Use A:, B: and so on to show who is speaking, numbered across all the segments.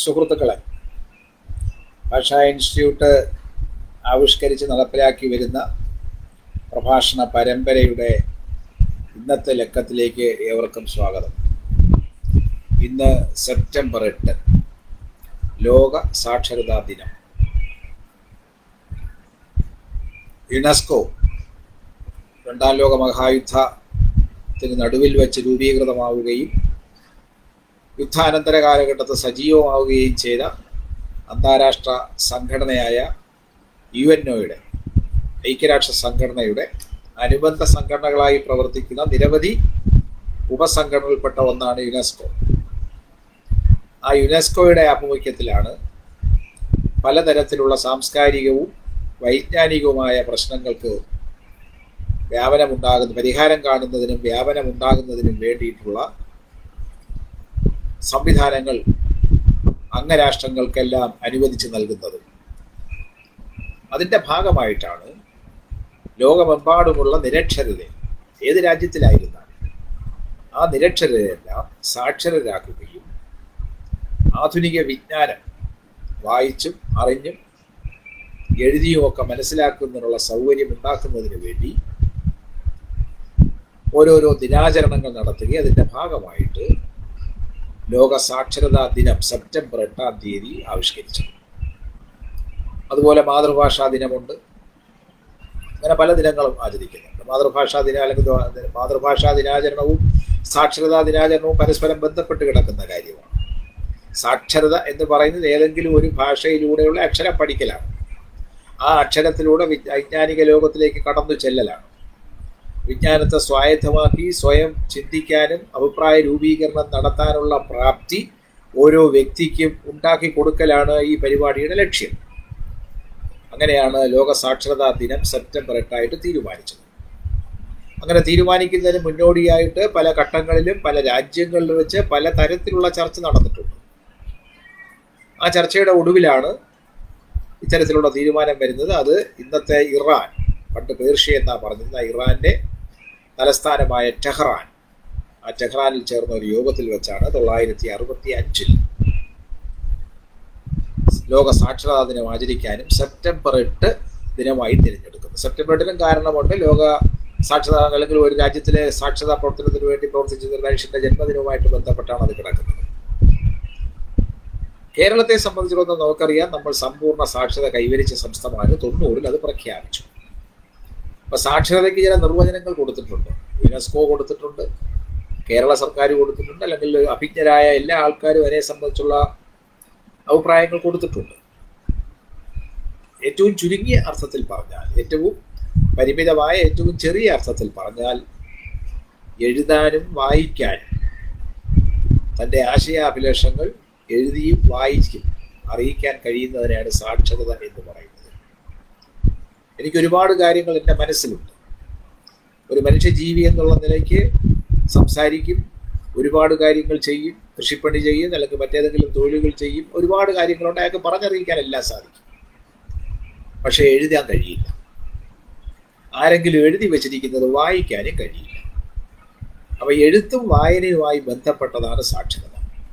A: സുഹൃത്തുക്കളെ ഭാഷാ ഇൻസ്റ്റിറ്റ്യൂട്ട് ആവിഷ്കരിച്ച് നടപ്പിലാക്കി വരുന്ന പ്രഭാഷണ പരമ്പരയുടെ ഇന്നത്തെ ലക്കത്തിലേക്ക് ഏവർക്കും സ്വാഗതം ഇന്ന് സെപ്റ്റംബർ എട്ട് ലോക സാക്ഷരതാ ദിനം യുനെസ്കോ രണ്ടാം ലോക മഹായുദ്ധത്തിന് നടുവിൽ വെച്ച് രൂപീകൃതമാവുകയും യുദ്ധാനന്തര കാലഘട്ടത്തിൽ സജീവമാവുകയും ചെയ്ത അന്താരാഷ്ട്ര സംഘടനയായ യു എൻ ഒയുടെ ഐക്യരാഷ്ട്ര സംഘടനയുടെ അനുബന്ധ സംഘടനകളായി പ്രവർത്തിക്കുന്ന നിരവധി ഉപസംഘടനകളിൽപ്പെട്ട ഒന്നാണ് യുനെസ്കോ ആ യുനെസ്കോയുടെ ആഭിമുഖ്യത്തിലാണ് പലതരത്തിലുള്ള സാംസ്കാരികവും വൈജ്ഞാനികവുമായ പ്രശ്നങ്ങൾക്ക് വ്യാപനമുണ്ടാകുന്ന പരിഹാരം കാണുന്നതിനും വ്യാപനമുണ്ടാകുന്നതിനും വേണ്ടിയിട്ടുള്ള സംവിധാനങ്ങൾ അംഗരാഷ്ട്രങ്ങൾക്കെല്ലാം അനുവദിച്ച് നൽകുന്നത് അതിൻ്റെ ഭാഗമായിട്ടാണ് ലോകമെമ്പാടുമുള്ള നിരക്ഷരരെ ഏത് രാജ്യത്തിലായിരുന്നാലും ആ നിരക്ഷരരെല്ലാം സാക്ഷരരാക്കുകയും ആധുനിക വിജ്ഞാനം വായിച്ചും അറിഞ്ഞും എഴുതിയുമൊക്കെ മനസ്സിലാക്കുന്നതിനുള്ള സൗകര്യം ഉണ്ടാക്കുന്നതിന് വേണ്ടി ഓരോരോ ദിനാചരണങ്ങൾ നടത്തുകയും അതിൻ്റെ ഭാഗമായിട്ട് ലോക സാക്ഷരതാ ദിനം സെപ്റ്റംബർ എട്ടാം തീയതി ആവിഷ്കരിച്ചു അതുപോലെ മാതൃഭാഷാ ദിനമുണ്ട് അങ്ങനെ പല ദിനങ്ങളും ആചരിക്കുന്നുണ്ട് മാതൃഭാഷാ ദിന അല്ലെങ്കിൽ മാതൃഭാഷാ ദിനാചരണവും സാക്ഷരതാ ദിനാചരണവും പരസ്പരം ബന്ധപ്പെട്ട് കിടക്കുന്ന കാര്യമാണ് സാക്ഷരത എന്ന് പറയുന്നത് ഏതെങ്കിലും ഒരു ഭാഷയിലൂടെയുള്ള അക്ഷരം പഠിക്കലാണ് ആ അക്ഷരത്തിലൂടെ വൈജ്ഞാനിക ലോകത്തിലേക്ക് കടന്നു ചെല്ലലാണ് വിജ്ഞാനത്തെ സ്വായത്തമാക്കി സ്വയം ചിന്തിക്കാനും അഭിപ്രായ രൂപീകരണം നടത്താനുള്ള പ്രാപ്തി ഓരോ വ്യക്തിക്കും ഉണ്ടാക്കി കൊടുക്കലാണ് ഈ പരിപാടിയുടെ ലക്ഷ്യം അങ്ങനെയാണ് ലോക സാക്ഷരതാ ദിനം സെപ്റ്റംബർ എട്ടായിട്ട് തീരുമാനിച്ചത് അങ്ങനെ തീരുമാനിക്കുന്നതിന് മുന്നോടിയായിട്ട് പല ഘട്ടങ്ങളിലും പല രാജ്യങ്ങളിലും വെച്ച് പല തരത്തിലുള്ള ചർച്ച നടന്നിട്ടുണ്ട് ആ ചർച്ചയുടെ ഒടുവിലാണ് ഇത്തരത്തിലുള്ള തീരുമാനം വരുന്നത് അത് ഇന്നത്തെ ഇറാൻ പണ്ട് പേർഷ്യ എന്നാ പറഞ്ഞിരുന്ന ഇറാന്റെ തലസ്ഥാനമായ ടെഹ്റാൻ ആ ടെഹ്റാനിൽ ചേർന്ന ഒരു യോഗത്തിൽ വെച്ചാണ് തൊള്ളായിരത്തി അറുപത്തി അഞ്ചിൽ ലോക സാക്ഷരതാ ദിനം ആചരിക്കാനും സെപ്റ്റംബർ എട്ട് ദിനമായി തിരഞ്ഞെടുക്കുന്നത് സെപ്റ്റംബർ എട്ടിനും കാരണമുണ്ട് ലോക സാക്ഷരതാ അല്ലെങ്കിൽ ഒരു രാജ്യത്തിലെ സാക്ഷരതാ പ്രവർത്തനത്തിന് വേണ്ടി പ്രവർത്തിച്ച മനുഷ്യന്റെ ജന്മദിനവുമായിട്ട് ബന്ധപ്പെട്ടാണ് അത് കിടക്കുന്നത് കേരളത്തെ സംബന്ധിച്ചിടത്തോളം നമുക്കറിയാം നമ്മൾ സമ്പൂർണ്ണ സാക്ഷരത കൈവരിച്ച സംസ്ഥാനമാണ് തൊണ്ണൂറിൽ അത് പ്രഖ്യാപിച്ചു അപ്പൊ സാക്ഷരതയ്ക്ക് ചില നിർവചനങ്ങൾ കൊടുത്തിട്ടുണ്ട് യുനെസ്കോ കൊടുത്തിട്ടുണ്ട് കേരള സർക്കാർ കൊടുത്തിട്ടുണ്ട് അല്ലെങ്കിൽ അഭിജ്ഞരായ എല്ലാ ആൾക്കാരും അതിനെ സംബന്ധിച്ചുള്ള അഭിപ്രായങ്ങൾ കൊടുത്തിട്ടുണ്ട് ഏറ്റവും ചുരുങ്ങിയ അർത്ഥത്തിൽ പറഞ്ഞാൽ ഏറ്റവും പരിമിതമായ ഏറ്റവും ചെറിയ അർത്ഥത്തിൽ പറഞ്ഞാൽ എഴുതാനും വായിക്കാനും തൻ്റെ ആശയാഭിലാഷങ്ങൾ എഴുതിയും വായിക്കും അറിയിക്കാൻ കഴിയുന്നതിനാണ് സാക്ഷരത എന്ന് പറയുന്നത് എനിക്ക് ഒരുപാട് കാര്യങ്ങൾ എൻ്റെ മനസ്സിലുണ്ട് ഒരു മനുഷ്യജീവി എന്നുള്ള നിലയ്ക്ക് സംസാരിക്കും ഒരുപാട് കാര്യങ്ങൾ ചെയ്യും കൃഷിപ്പണി ചെയ്യും അല്ലെങ്കിൽ മറ്റേതെങ്കിലും തൊഴിലുകൾ ചെയ്യും ഒരുപാട് കാര്യങ്ങളുണ്ട് അയാൾക്ക് പറഞ്ഞറിയിക്കാൻ എല്ലാം സാധിക്കും പക്ഷെ എഴുതാൻ കഴിയില്ല ആരെങ്കിലും എഴുതി വെച്ചിരിക്കുന്നത് വായിക്കാനും കഴിയില്ല അപ്പൊ എഴുത്തും വായനയുമായി ബന്ധപ്പെട്ടതാണ് സാക്ഷരത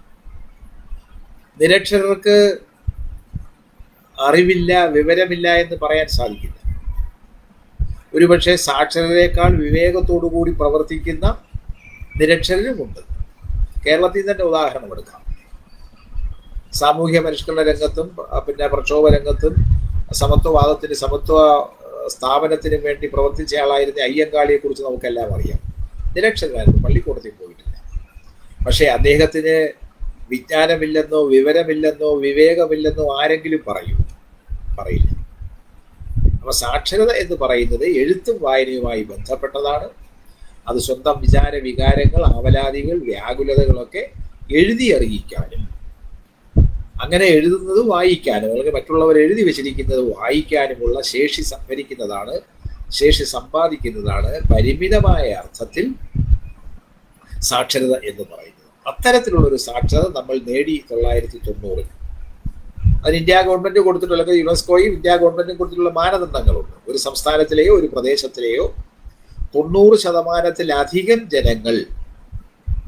A: നിരക്ഷരർക്ക് അറിവില്ല വിവരമില്ല എന്ന് പറയാൻ സാധിക്കില്ല ഒരുപക്ഷെ സാക്ഷരതയേക്കാൾ വിവേകത്തോടു കൂടി പ്രവർത്തിക്കുന്ന നിരക്ഷരരുമുണ്ട് കേരളത്തിൽ തന്നെ ഉദാഹരണം എടുക്കാം സാമൂഹ്യ പരിഷ്കരണ രംഗത്തും പിന്നെ പ്രക്ഷോഭ രംഗത്തും സമത്വവാദത്തിന് സമത്വ സ്ഥാപനത്തിനും വേണ്ടി പ്രവർത്തിച്ച ആളായിരുന്ന അയ്യങ്കാളിയെ കുറിച്ച് നമുക്കെല്ലാം അറിയാം നിരക്ഷരനായിരുന്നു പള്ളിക്കൂടത്തിൽ പോയിട്ടില്ല പക്ഷേ അദ്ദേഹത്തിന് വിജ്ഞാനമില്ലെന്നോ വിവരമില്ലെന്നോ വിവേകമില്ലെന്നോ ആരെങ്കിലും പറയൂ പറയില്ല അപ്പൊ സാക്ഷരത എന്ന് പറയുന്നത് എഴുത്തും വായനയുമായി ബന്ധപ്പെട്ടതാണ് അത് സ്വന്തം വിചാര വികാരങ്ങൾ ആവലാതികൾ വ്യാകുലതകളൊക്കെ എഴുതി അറിയിക്കാനും അങ്ങനെ എഴുതുന്നത് വായിക്കാനും അല്ലെങ്കിൽ മറ്റുള്ളവർ എഴുതി വെച്ചിരിക്കുന്നത് വായിക്കാനുമുള്ള ശേഷി സംഭരിക്കുന്നതാണ് ശേഷി സമ്പാദിക്കുന്നതാണ് പരിമിതമായ അർത്ഥത്തിൽ സാക്ഷരത എന്ന് പറയുന്നത് അത്തരത്തിലുള്ള ഒരു സാക്ഷരത നമ്മൾ നേടി തൊള്ളായിരത്തി തൊണ്ണൂറിൽ അതിന് ഇന്ത്യ ഗവൺമെന്റ് കൊടുത്തിട്ടുള്ള അല്ലെങ്കിൽ യുനെസ്കോയും ഇന്ത്യ ഗവൺമെന്റും കൊടുത്തിട്ടുള്ള മാനദണ്ഡങ്ങളുണ്ട് ഒരു സംസ്ഥാനത്തിലെയോ ഒരു പ്രദേശത്തിലെയോ തൊണ്ണൂറ് ശതമാനത്തിലധികം ജനങ്ങൾ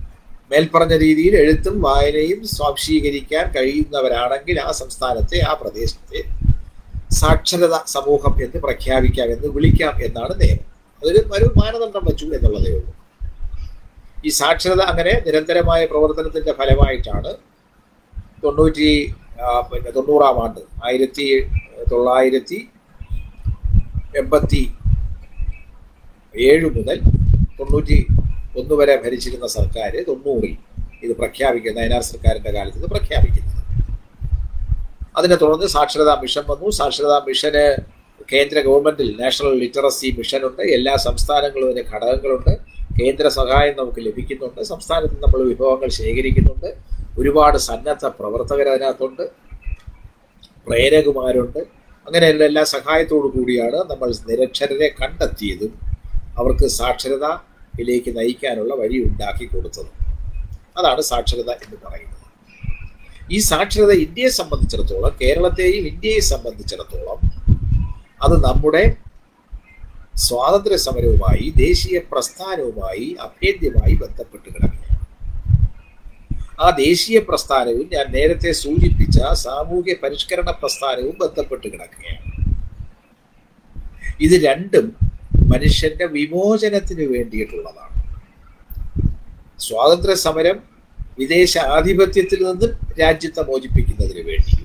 A: മേൽപ്പറഞ്ഞ രീതിയിൽ എഴുത്തും വായനയും സ്വാംശീകരിക്കാൻ കഴിയുന്നവരാണെങ്കിൽ ആ സംസ്ഥാനത്തെ ആ പ്രദേശത്തെ സാക്ഷരത സമൂഹം എന്ന് പ്രഖ്യാപിക്കാം എന്ന് വിളിക്കാം എന്നാണ് നിയമം അതൊരു ഒരു മാനദണ്ഡം വെച്ചു എന്നുള്ളതേ ഉള്ളൂ ഈ സാക്ഷരത അങ്ങനെ നിരന്തരമായ പ്രവർത്തനത്തിന്റെ ഫലമായിട്ടാണ് തൊണ്ണൂറ്റി പിന്നെ തൊണ്ണൂറാം ആണ്ട് ആയിരത്തി തൊള്ളായിരത്തി എൺപത്തി ഏഴ് മുതൽ തൊണ്ണൂറ്റി ഒന്ന് വരെ ഭരിച്ചിരുന്ന സർക്കാർ തൊണ്ണൂറിൽ ഇത് പ്രഖ്യാപിക്കുന്ന നയനാർ സർക്കാരിന്റെ കാലത്ത് ഇത് പ്രഖ്യാപിക്കുന്നത് അതിനെ തുടർന്ന് സാക്ഷരതാ മിഷൻ വന്നു സാക്ഷരതാ മിഷന് കേന്ദ്ര ഗവൺമെന്റിൽ നാഷണൽ ലിറ്ററസി മിഷൻ ഉണ്ട് എല്ലാ സംസ്ഥാനങ്ങളും അതിന് ഘടകങ്ങളുണ്ട് കേന്ദ്ര സഹായം നമുക്ക് ലഭിക്കുന്നുണ്ട് സംസ്ഥാനത്ത് നമ്മൾ വിഭവങ്ങൾ ശേഖരിക്കുന്നുണ്ട് ഒരുപാട് സന്നദ്ധ പ്രവർത്തകർ അതിനകത്തുണ്ട് പ്രേരകുമാരുണ്ട് അങ്ങനെയുള്ള എല്ലാ സഹായത്തോടു കൂടിയാണ് നമ്മൾ നിരക്ഷരരെ കണ്ടെത്തിയതും അവർക്ക് സാക്ഷരതയിലേക്ക് നയിക്കാനുള്ള വഴി ഉണ്ടാക്കി കൊടുത്തത് അതാണ് സാക്ഷരത എന്ന് പറയുന്നത് ഈ സാക്ഷരത ഇന്ത്യയെ സംബന്ധിച്ചിടത്തോളം കേരളത്തെയും ഇന്ത്യയെ സംബന്ധിച്ചിടത്തോളം അത് നമ്മുടെ സ്വാതന്ത്ര്യ സമരവുമായി ദേശീയ പ്രസ്ഥാനവുമായി അഭേദ്യമായി ബന്ധപ്പെട്ട് കിടക്കുകയാണ് ആ ദേശീയ പ്രസ്ഥാനവും ഞാൻ നേരത്തെ സൂചിപ്പിച്ച സാമൂഹ്യ പരിഷ്കരണ പ്രസ്ഥാനവും ബന്ധപ്പെട്ട് കിടക്കുകയാണ് ഇത് രണ്ടും മനുഷ്യന്റെ വിമോചനത്തിന് വേണ്ടിയിട്ടുള്ളതാണ് സ്വാതന്ത്ര്യ സമരം വിദേശ ആധിപത്യത്തിൽ നിന്നും രാജ്യത്തെ മോചിപ്പിക്കുന്നതിന് വേണ്ടിയും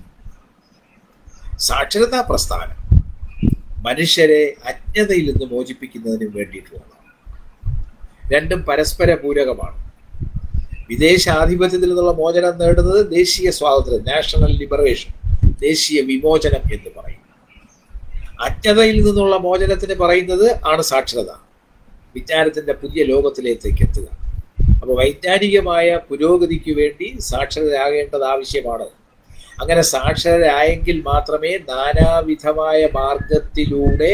A: സാക്ഷരതാ പ്രസ്ഥാനം മനുഷ്യരെ അജ്ഞതയിൽ നിന്ന് മോചിപ്പിക്കുന്നതിനും വേണ്ടിയിട്ടുള്ളതാണ് രണ്ടും പരസ്പര പൂരകമാണ് വിദേശാധിപത്യത്തിൽ നിന്നുള്ള മോചനം നേടുന്നത് ദേശീയ സ്വാതന്ത്ര്യം നാഷണൽ ലിബറേഷൻ ദേശീയ വിമോചനം എന്ന് പറയും അജ്ഞതയിൽ നിന്നുള്ള മോചനത്തിന് പറയുന്നത് ആണ് സാക്ഷരത വിജ്ഞാനത്തിന്റെ പുതിയ ലോകത്തിലേക്ക് എത്തുക അപ്പോൾ വൈജ്ഞാനികമായ പുരോഗതിക്ക് വേണ്ടി സാക്ഷരതയാകേണ്ടത് ആവശ്യമാണ് അങ്ങനെ സാക്ഷരരായെങ്കിൽ മാത്രമേ നാനാവിധമായ മാർഗത്തിലൂടെ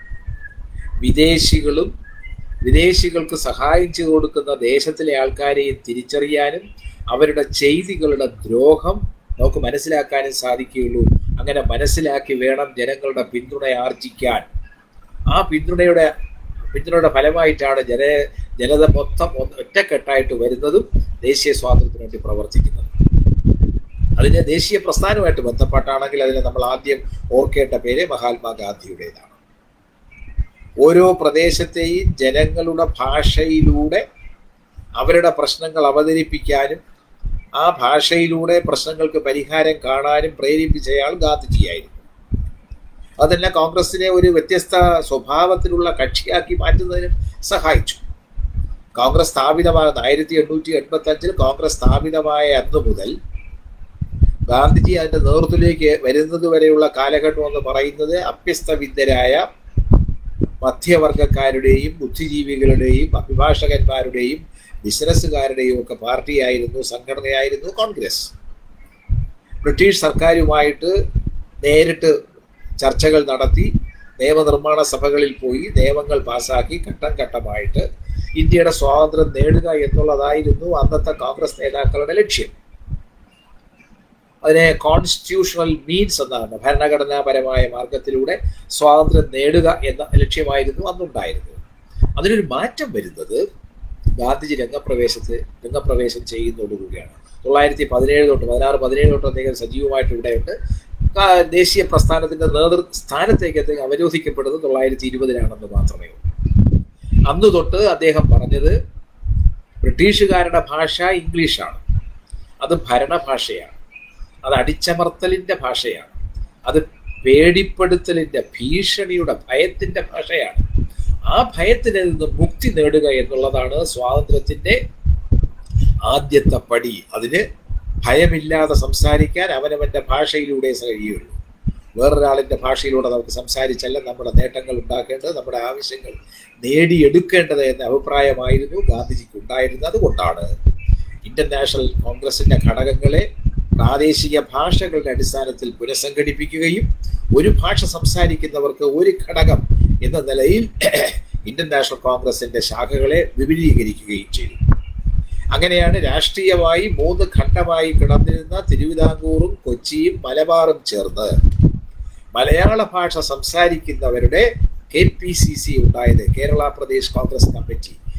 A: വിദേശികളും വിദേശികൾക്ക് സഹായം ചെയ്തു കൊടുക്കുന്ന ദേശത്തിലെ ആൾക്കാരെയും തിരിച്ചറിയാനും അവരുടെ ചെയ്തികളുടെ ദ്രോഹം നമുക്ക് മനസ്സിലാക്കാനും സാധിക്കുകയുള്ളൂ അങ്ങനെ മനസ്സിലാക്കി വേണം ജനങ്ങളുടെ പിന്തുണ ആർജിക്കാൻ ആ പിന്തുണയുടെ പിന്തുണയുടെ ഫലമായിട്ടാണ് ജന ജനത മൊത്തം ഒറ്റക്കെട്ടായിട്ട് വരുന്നതും ദേശീയ സ്വാതന്ത്ര്യത്തിന് വേണ്ടി പ്രവർത്തിക്കുന്നത് അതിന് ദേശീയ പ്രസ്ഥാനവുമായിട്ട് ബന്ധപ്പെട്ടാണെങ്കിൽ അതിനെ നമ്മൾ ആദ്യം ഓർക്കേണ്ട പേര് മഹാത്മാഗാന്ധിയുടേതാണ് ഓരോ പ്രദേശത്തെയും ജനങ്ങളുടെ ഭാഷയിലൂടെ അവരുടെ പ്രശ്നങ്ങൾ അവതരിപ്പിക്കാനും ആ ഭാഷയിലൂടെ പ്രശ്നങ്ങൾക്ക് പരിഹാരം കാണാനും പ്രേരിപ്പിച്ചയാൾ ഗാന്ധിജിയായിരുന്നു അതെല്ലാം കോൺഗ്രസിനെ ഒരു വ്യത്യസ്ത സ്വഭാവത്തിലുള്ള കക്ഷിയാക്കി മാറ്റുന്നതിനും സഹായിച്ചു കോൺഗ്രസ് സ്ഥാപിതമാകുന്ന ആയിരത്തി എണ്ണൂറ്റി എൺപത്തി അഞ്ചിൽ കോൺഗ്രസ് സ്ഥാപിതമായ അന്നു മുതൽ ഗാന്ധിജി അതിന്റെ നേതൃത്വത്തിലേക്ക് വരുന്നത് വരെയുള്ള കാലഘട്ടം എന്ന് പറയുന്നത് അഭ്യസ്തവിദ്യരായ മധ്യവർഗക്കാരുടെയും ബുദ്ധിജീവികളുടെയും അഭിഭാഷകന്മാരുടെയും ബിസിനസ്സുകാരുടെയും ഒക്കെ പാർട്ടിയായിരുന്നു സംഘടനയായിരുന്നു കോൺഗ്രസ് ബ്രിട്ടീഷ് സർക്കാരുമായിട്ട് നേരിട്ട് ചർച്ചകൾ നടത്തി നിയമനിർമ്മാണ സഭകളിൽ പോയി നിയമങ്ങൾ പാസാക്കി ഘട്ടം ഘട്ടമായിട്ട് ഇന്ത്യയുടെ സ്വാതന്ത്ര്യം നേടുക എന്നുള്ളതായിരുന്നു അന്നത്തെ കോൺഗ്രസ് നേതാക്കളുടെ ലക്ഷ്യം അതിനെ കോൺസ്റ്റിറ്റ്യൂഷണൽ മീൻസ് എന്നാണ് ഭരണഘടനാപരമായ മാർഗത്തിലൂടെ സ്വാതന്ത്ര്യം നേടുക എന്ന ലക്ഷ്യമായിരുന്നു അന്നുണ്ടായിരുന്നത് അതിനൊരു മാറ്റം വരുന്നത് ഗാന്ധിജി രംഗപ്രവേശത്ത് രംഗപ്രവേശം ചെയ്യുന്നതോടുകൂടിയാണ് തൊള്ളായിരത്തി പതിനേഴ് തൊട്ട് പതിനാറ് പതിനേഴ് തൊട്ട് അദ്ദേഹം സജീവമായിട്ട് ഇവിടെയുണ്ട് ദേശീയ പ്രസ്ഥാനത്തിന്റെ നേതൃ സ്ഥാനത്തേക്ക് അദ്ദേഹം അവരോധിക്കപ്പെടുന്നത് തൊള്ളായിരത്തി ഇരുപതിലാണെന്ന് മാത്രമേ ഉള്ളൂ അന്ന് തൊട്ട് അദ്ദേഹം പറഞ്ഞത് ബ്രിട്ടീഷുകാരുടെ ഭാഷ ഇംഗ്ലീഷാണ് അത് ഭരണഭാഷയാണ് അത് അടിച്ചമർത്തലിന്റെ ഭാഷയാണ് അത് പേടിപ്പെടുത്തലിന്റെ ഭീഷണിയുടെ ഭയത്തിന്റെ ഭാഷയാണ് ആ ഭയത്തിൽ നിന്ന് മുക്തി നേടുക എന്നുള്ളതാണ് സ്വാതന്ത്ര്യത്തിന്റെ ആദ്യത്തെ പടി അതിന് ഭയമില്ലാതെ സംസാരിക്കാൻ അവനവന്റെ ഭാഷയിലൂടെ കഴിയുള്ളൂ വേറൊരാളിന്റെ ഭാഷയിലൂടെ നമുക്ക് സംസാരിച്ചല്ല നമ്മുടെ നേട്ടങ്ങൾ ഉണ്ടാക്കേണ്ടത് നമ്മുടെ ആവശ്യങ്ങൾ നേടിയെടുക്കേണ്ടത് എന്ന അഭിപ്രായമായിരുന്നു ഗാന്ധിജിക്ക് ഉണ്ടായിരുന്നത് അതുകൊണ്ടാണ് ഇന്ത്യൻ നാഷണൽ കോൺഗ്രസിന്റെ ഘടകങ്ങളെ പ്രാദേശിക ഭാഷകളുടെ അടിസ്ഥാനത്തിൽ പുനഃസംഘടിപ്പിക്കുകയും ഒരു ഭാഷ സംസാരിക്കുന്നവർക്ക് ഒരു ഘടകം എന്ന നിലയിൽ ഇന്ത്യൻ നാഷണൽ കോൺഗ്രസിന്റെ ശാഖകളെ വിപുലീകരിക്കുകയും ചെയ്തു അങ്ങനെയാണ് രാഷ്ട്രീയമായി മൂന്ന് ഘട്ടമായി കിടന്നിരുന്ന തിരുവിതാംകൂറും കൊച്ചിയും മലബാറും ചേർന്ന് മലയാള ഭാഷ സംസാരിക്കുന്നവരുടെ കെ പി സി സി ഉണ്ടായത് കേരള പ്രദേശ് കോൺഗ്രസ് കമ്മിറ്റി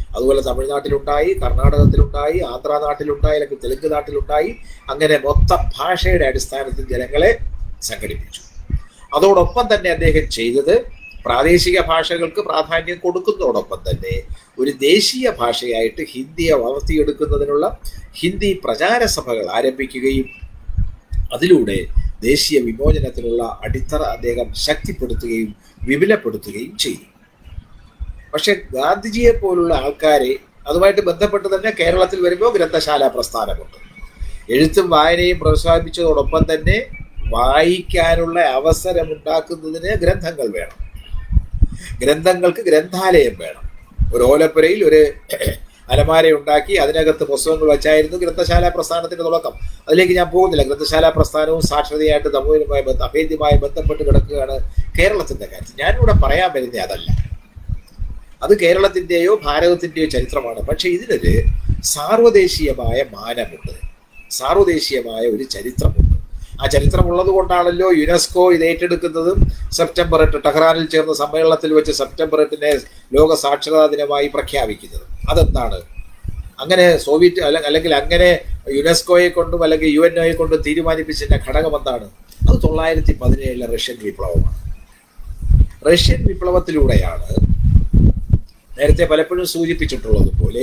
A: അതുപോലെ തമിഴ്നാട്ടിലുണ്ടായി കർണാടകത്തിലുണ്ടായി ആന്ധ്ര നാട്ടിലുണ്ടായി അല്ലെങ്കിൽ തെലുങ്ക് നാട്ടിലുണ്ടായി അങ്ങനെ മൊത്തം ഭാഷയുടെ അടിസ്ഥാനത്തിൽ ജനങ്ങളെ സംഘടിപ്പിച്ചു അതോടൊപ്പം തന്നെ അദ്ദേഹം ചെയ്തത് പ്രാദേശിക ഭാഷകൾക്ക് പ്രാധാന്യം കൊടുക്കുന്നതോടൊപ്പം തന്നെ ഒരു ദേശീയ ഭാഷയായിട്ട് ഹിന്ദിയെ വളർത്തിയെടുക്കുന്നതിനുള്ള ഹിന്ദി പ്രചാര സഭകൾ ആരംഭിക്കുകയും അതിലൂടെ ദേശീയ വിമോചനത്തിനുള്ള അടിത്തറ അദ്ദേഹം ശക്തിപ്പെടുത്തുകയും വിപുലപ്പെടുത്തുകയും ചെയ്തു പക്ഷെ ഗാന്ധിജിയെ പോലുള്ള ആൾക്കാരെ അതുമായിട്ട് ബന്ധപ്പെട്ട് തന്നെ കേരളത്തിൽ വരുമ്പോൾ ഗ്രന്ഥശാല പ്രസ്ഥാനമുണ്ട് എഴുത്തും വായനയും പ്രോത്സാഹിപ്പിച്ചതോടൊപ്പം തന്നെ വായിക്കാനുള്ള അവസരം ഉണ്ടാക്കുന്നതിന് ഗ്രന്ഥങ്ങൾ വേണം ഗ്രന്ഥങ്ങൾക്ക് ഗ്രന്ഥാലയം വേണം ഒരു ഓലപ്പുരയിൽ ഒരു അലമാര ഉണ്ടാക്കി അതിനകത്ത് പുസ്തകങ്ങൾ വെച്ചായിരുന്നു ഗ്രന്ഥശാല പ്രസ്ഥാനത്തിന്റെ തുടക്കം അതിലേക്ക് ഞാൻ പോകുന്നില്ല ഗ്രന്ഥശാല പ്രസ്ഥാനവും സാക്ഷരതയായിട്ട് തമിഴുമായി അഭേദ്യമായി ബന്ധപ്പെട്ട് കിടക്കുകയാണ് കേരളത്തിന്റെ കാര്യത്തിൽ ഞാനിവിടെ പറയാൻ വരുന്നത് അതല്ല അത് കേരളത്തിന്റെയോ ഭാരതത്തിന്റെയോ ചരിത്രമാണ് പക്ഷെ ഇതിനൊരു സാർവദേശീയമായ മാനമുണ്ട് സാർവദേശീയമായ ഒരു ചരിത്രമുണ്ട് ആ ചരിത്രമുള്ളത് കൊണ്ടാണല്ലോ യുനെസ്കോ ഇത് ഏറ്റെടുക്കുന്നതും സെപ്റ്റംബർ എട്ട് ടെഹ്റാനിൽ ചേർന്ന സമ്മേളനത്തിൽ വെച്ച് സെപ്റ്റംബർ എട്ടിനെ ലോക സാക്ഷരതാ ദിനമായി പ്രഖ്യാപിക്കുന്നത് അതെന്താണ് അങ്ങനെ സോവിയറ്റ് അല്ല അല്ലെങ്കിൽ അങ്ങനെ യുനെസ്കോയെ കൊണ്ടും അല്ലെങ്കിൽ യു എൻ ഒയെ കൊണ്ടും തീരുമാനിപ്പിച്ചതിന്റെ ഘടകം എന്താണ് അത് തൊള്ളായിരത്തി പതിനേഴിലെ റഷ്യൻ വിപ്ലവമാണ് റഷ്യൻ വിപ്ലവത്തിലൂടെയാണ് നേരത്തെ പലപ്പോഴും സൂചിപ്പിച്ചിട്ടുള്ളതുപോലെ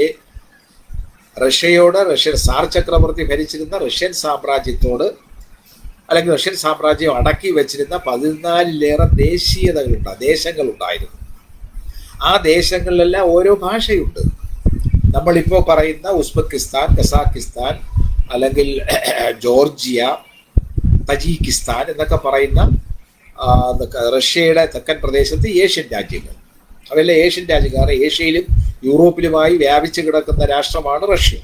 A: റഷ്യയോട് റഷ്യൻ സാർ ചക്രവർത്തി ഭരിച്ചിരുന്ന റഷ്യൻ സാമ്രാജ്യത്തോട് അല്ലെങ്കിൽ റഷ്യൻ സാമ്രാജ്യം അടക്കി വെച്ചിരുന്ന പതിനാലിലേറെ ദേശീയതകളുണ്ട് ദേശങ്ങളുണ്ടായിരുന്നു ആ ദേശങ്ങളിലെല്ലാം ഓരോ ഭാഷയുണ്ട് നമ്മളിപ്പോൾ പറയുന്ന ഉസ്ബെക്കിസ്ഥാൻ കസാക്കിസ്ഥാൻ അല്ലെങ്കിൽ ജോർജിയ തജീക്കിസ്ഥാൻ എന്നൊക്കെ പറയുന്ന റഷ്യയുടെ തെക്കൻ പ്രദേശത്ത് ഏഷ്യൻ രാജ്യങ്ങൾ അവയെല്ലാം ഏഷ്യൻ രാജ്യക്കാർ ഏഷ്യയിലും യൂറോപ്പിലുമായി വ്യാപിച്ചു കിടക്കുന്ന രാഷ്ട്രമാണ് റഷ്യ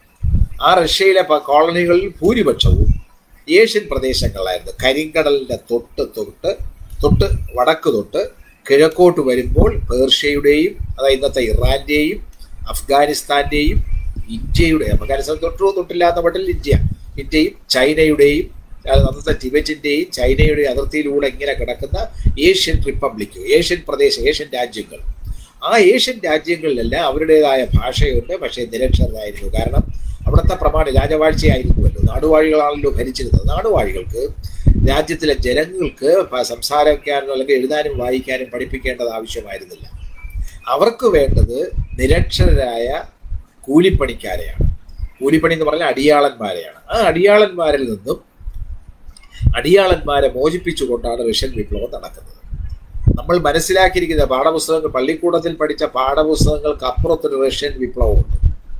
A: ആ റഷ്യയിലെ കോളനികളിൽ ഭൂരിപക്ഷവും ഏഷ്യൻ പ്രദേശങ്ങളായിരുന്നു കരിങ്കടലിന്റെ തൊട്ട് തൊട്ട് തൊട്ട് വടക്ക് തൊട്ട് കിഴക്കോട്ട് വരുമ്പോൾ പേർഷ്യയുടെയും അതായത് ഇന്നത്തെ ഇറാന്റെയും അഫ്ഗാനിസ്ഥാന്റെയും ഇന്ത്യയുടെ അഫ്ഗാനിസ്ഥാൻ തൊട്ടോ തൊട്ടില്ലാത്ത മട്ടിൽ ഇന്ത്യ ഇന്ത്യയും ചൈനയുടെയും അന്നത്തെ ടിബറ്റിന്റെയും ചൈനയുടെയും അതിർത്തിയിലൂടെ ഇങ്ങനെ കിടക്കുന്ന ഏഷ്യൻ റിപ്പബ്ലിക് ഏഷ്യൻ പ്രദേശം ഏഷ്യൻ രാജ്യങ്ങൾ ആ ഏഷ്യൻ രാജ്യങ്ങളിലെല്ലാം അവരുടേതായ ഭാഷയുണ്ട് പക്ഷേ നിരക്ഷരരായിരുന്നു കാരണം അവിടുത്തെ പ്രമാണി രാജവാഴ്ചയായിരുന്നുവല്ലോ നാടുവാഴികളാണല്ലോ ഭരിച്ചിരുന്നത് നാടുവാഴികൾക്ക് രാജ്യത്തിലെ ജനങ്ങൾക്ക് സംസാരിക്കാനോ അല്ലെങ്കിൽ എഴുതാനും വായിക്കാനും പഠിപ്പിക്കേണ്ടത് ആവശ്യമായിരുന്നില്ല അവർക്ക് വേണ്ടത് നിരക്ഷരരായ കൂലിപ്പണിക്കാരെയാണ് കൂലിപ്പണി എന്ന് പറഞ്ഞാൽ അടിയാളന്മാരെയാണ് ആ അടിയാളന്മാരിൽ നിന്നും അടിയാളന്മാരെ മോചിപ്പിച്ചുകൊണ്ടാണ് റഷ്യൻ വിപ്ലവം നടക്കുന്നത് നമ്മൾ മനസ്സിലാക്കിയിരിക്കുന്ന പാഠപുസ്തകങ്ങൾ പള്ളിക്കൂടത്തിൽ പഠിച്ച പാഠപുസ്തകങ്ങൾക്ക് അപ്പുറത്തൊരു റഷ്യൻ വിപ്ലവമുണ്ട്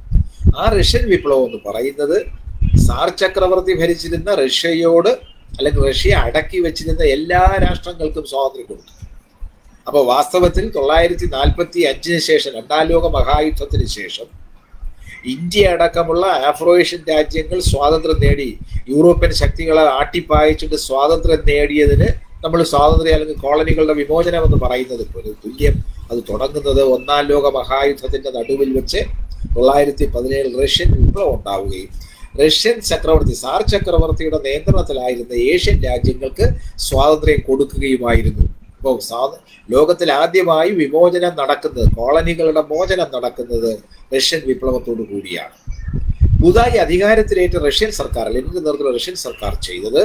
A: ആ റഷ്യൻ വിപ്ലവം എന്ന് പറയുന്നത് സാർ ചക്രവർത്തി ഭരിച്ചിരുന്ന റഷ്യയോട് അല്ലെങ്കിൽ റഷ്യ അടക്കി വെച്ചിരുന്ന എല്ലാ രാഷ്ട്രങ്ങൾക്കും സ്വാതന്ത്ര്യം കൊടുത്തു അപ്പോൾ വാസ്തവത്തിൽ തൊള്ളായിരത്തി നാൽപ്പത്തി അഞ്ചിന് ശേഷം രണ്ടാം ലോക മഹായുദ്ധത്തിന് ശേഷം ഇന്ത്യ അടക്കമുള്ള ആഫ്രോയേഷ്യൻ രാജ്യങ്ങൾ സ്വാതന്ത്ര്യം നേടി യൂറോപ്യൻ ശക്തികളെ ആട്ടിപ്പായിച്ചിട്ട് സ്വാതന്ത്ര്യം നേടിയതിന് നമ്മൾ സ്വാതന്ത്ര്യ അല്ലെങ്കിൽ കോളനികളുടെ വിമോചനം എന്ന് പറയുന്നത് പോലെ തുല്യം അത് തുടങ്ങുന്നത് ഒന്നാം ലോക മഹായുദ്ധത്തിന്റെ നടുവിൽ വെച്ച് തൊള്ളായിരത്തി പതിനേഴിൽ റഷ്യൻ വിപ്ലവം ഉണ്ടാവുകയും റഷ്യൻ ചക്രവർത്തി സാർ ചക്രവർത്തിയുടെ നിയന്ത്രണത്തിലായിരുന്ന ഏഷ്യൻ രാജ്യങ്ങൾക്ക് സ്വാതന്ത്ര്യം കൊടുക്കുകയുമായിരുന്നു ഇപ്പോൾ ലോകത്തിൽ ആദ്യമായി വിമോചനം നടക്കുന്നത് കോളനികളുടെ മോചനം നടക്കുന്നത് റഷ്യൻ വിപ്ലവത്തോടു കൂടിയാണ് പുതുതായി അധികാരത്തിലേറ്റ റഷ്യൻ സർക്കാർ ലെനിന്റെ നേതൃത്വത്തിലുള്ള റഷ്യൻ സർക്കാർ ചെയ്തത്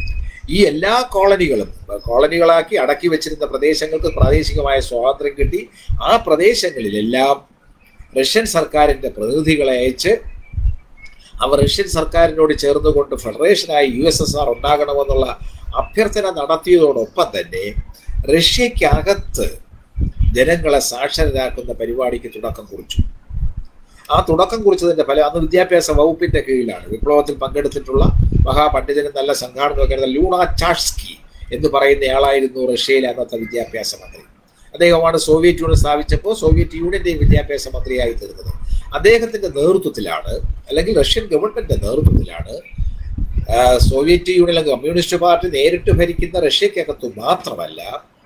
A: ഈ എല്ലാ കോളനികളും കോളനികളാക്കി അടക്കി വെച്ചിരുന്ന പ്രദേശങ്ങൾക്ക് പ്രാദേശികമായ സ്വാതന്ത്ര്യം കിട്ടി ആ പ്രദേശങ്ങളിലെല്ലാം റഷ്യൻ സർക്കാരിന്റെ പ്രതിനിധികളെ അയച്ച് അവർ റഷ്യൻ സർക്കാരിനോട് ചേർന്നുകൊണ്ട് ഫെഡറേഷനായി യു എസ് എസ് ആർ ഉണ്ടാകണമെന്നുള്ള അഭ്യർത്ഥന നടത്തിയതോടൊപ്പം തന്നെ റഷ്യക്കകത്ത് ജനങ്ങളെ സാക്ഷരരാക്കുന്ന പരിപാടിക്ക് തുടക്കം കുറിച്ചു ആ തുടക്കം കുറിച്ചതിന്റെ ഫലം അന്ന് വിദ്യാഭ്യാസ വകുപ്പിന്റെ കീഴിലാണ് വിപ്ലവത്തിൽ പങ്കെടുത്തിട്ടുള്ള മഹാപണ്ഡിതനും നല്ല സംഘാടകമൊക്കെ ലൂണ ചാഷ്സ്കി എന്ന് പറയുന്നയാളായിരുന്നു റഷ്യയിലെ അന്നത്തെ വിദ്യാഭ്യാസ മന്ത്രി അദ്ദേഹമാണ് സോവിയറ്റ് യൂണിയൻ സ്ഥാപിച്ചപ്പോൾ സോവിയറ്റ് യൂണിയന്റെ വിദ്യാഭ്യാസ മന്ത്രിയായി തീർന്നത് അദ്ദേഹത്തിന്റെ നേതൃത്വത്തിലാണ് അല്ലെങ്കിൽ റഷ്യൻ ഗവൺമെന്റിന്റെ നേതൃത്വത്തിലാണ് സോവിയറ്റ് യൂണിയൻ അല്ലെങ്കിൽ കമ്മ്യൂണിസ്റ്റ് പാർട്ടി നേരിട്ട് ഭരിക്കുന്ന റഷ്യക്കകത്തു മാത്രമല്ല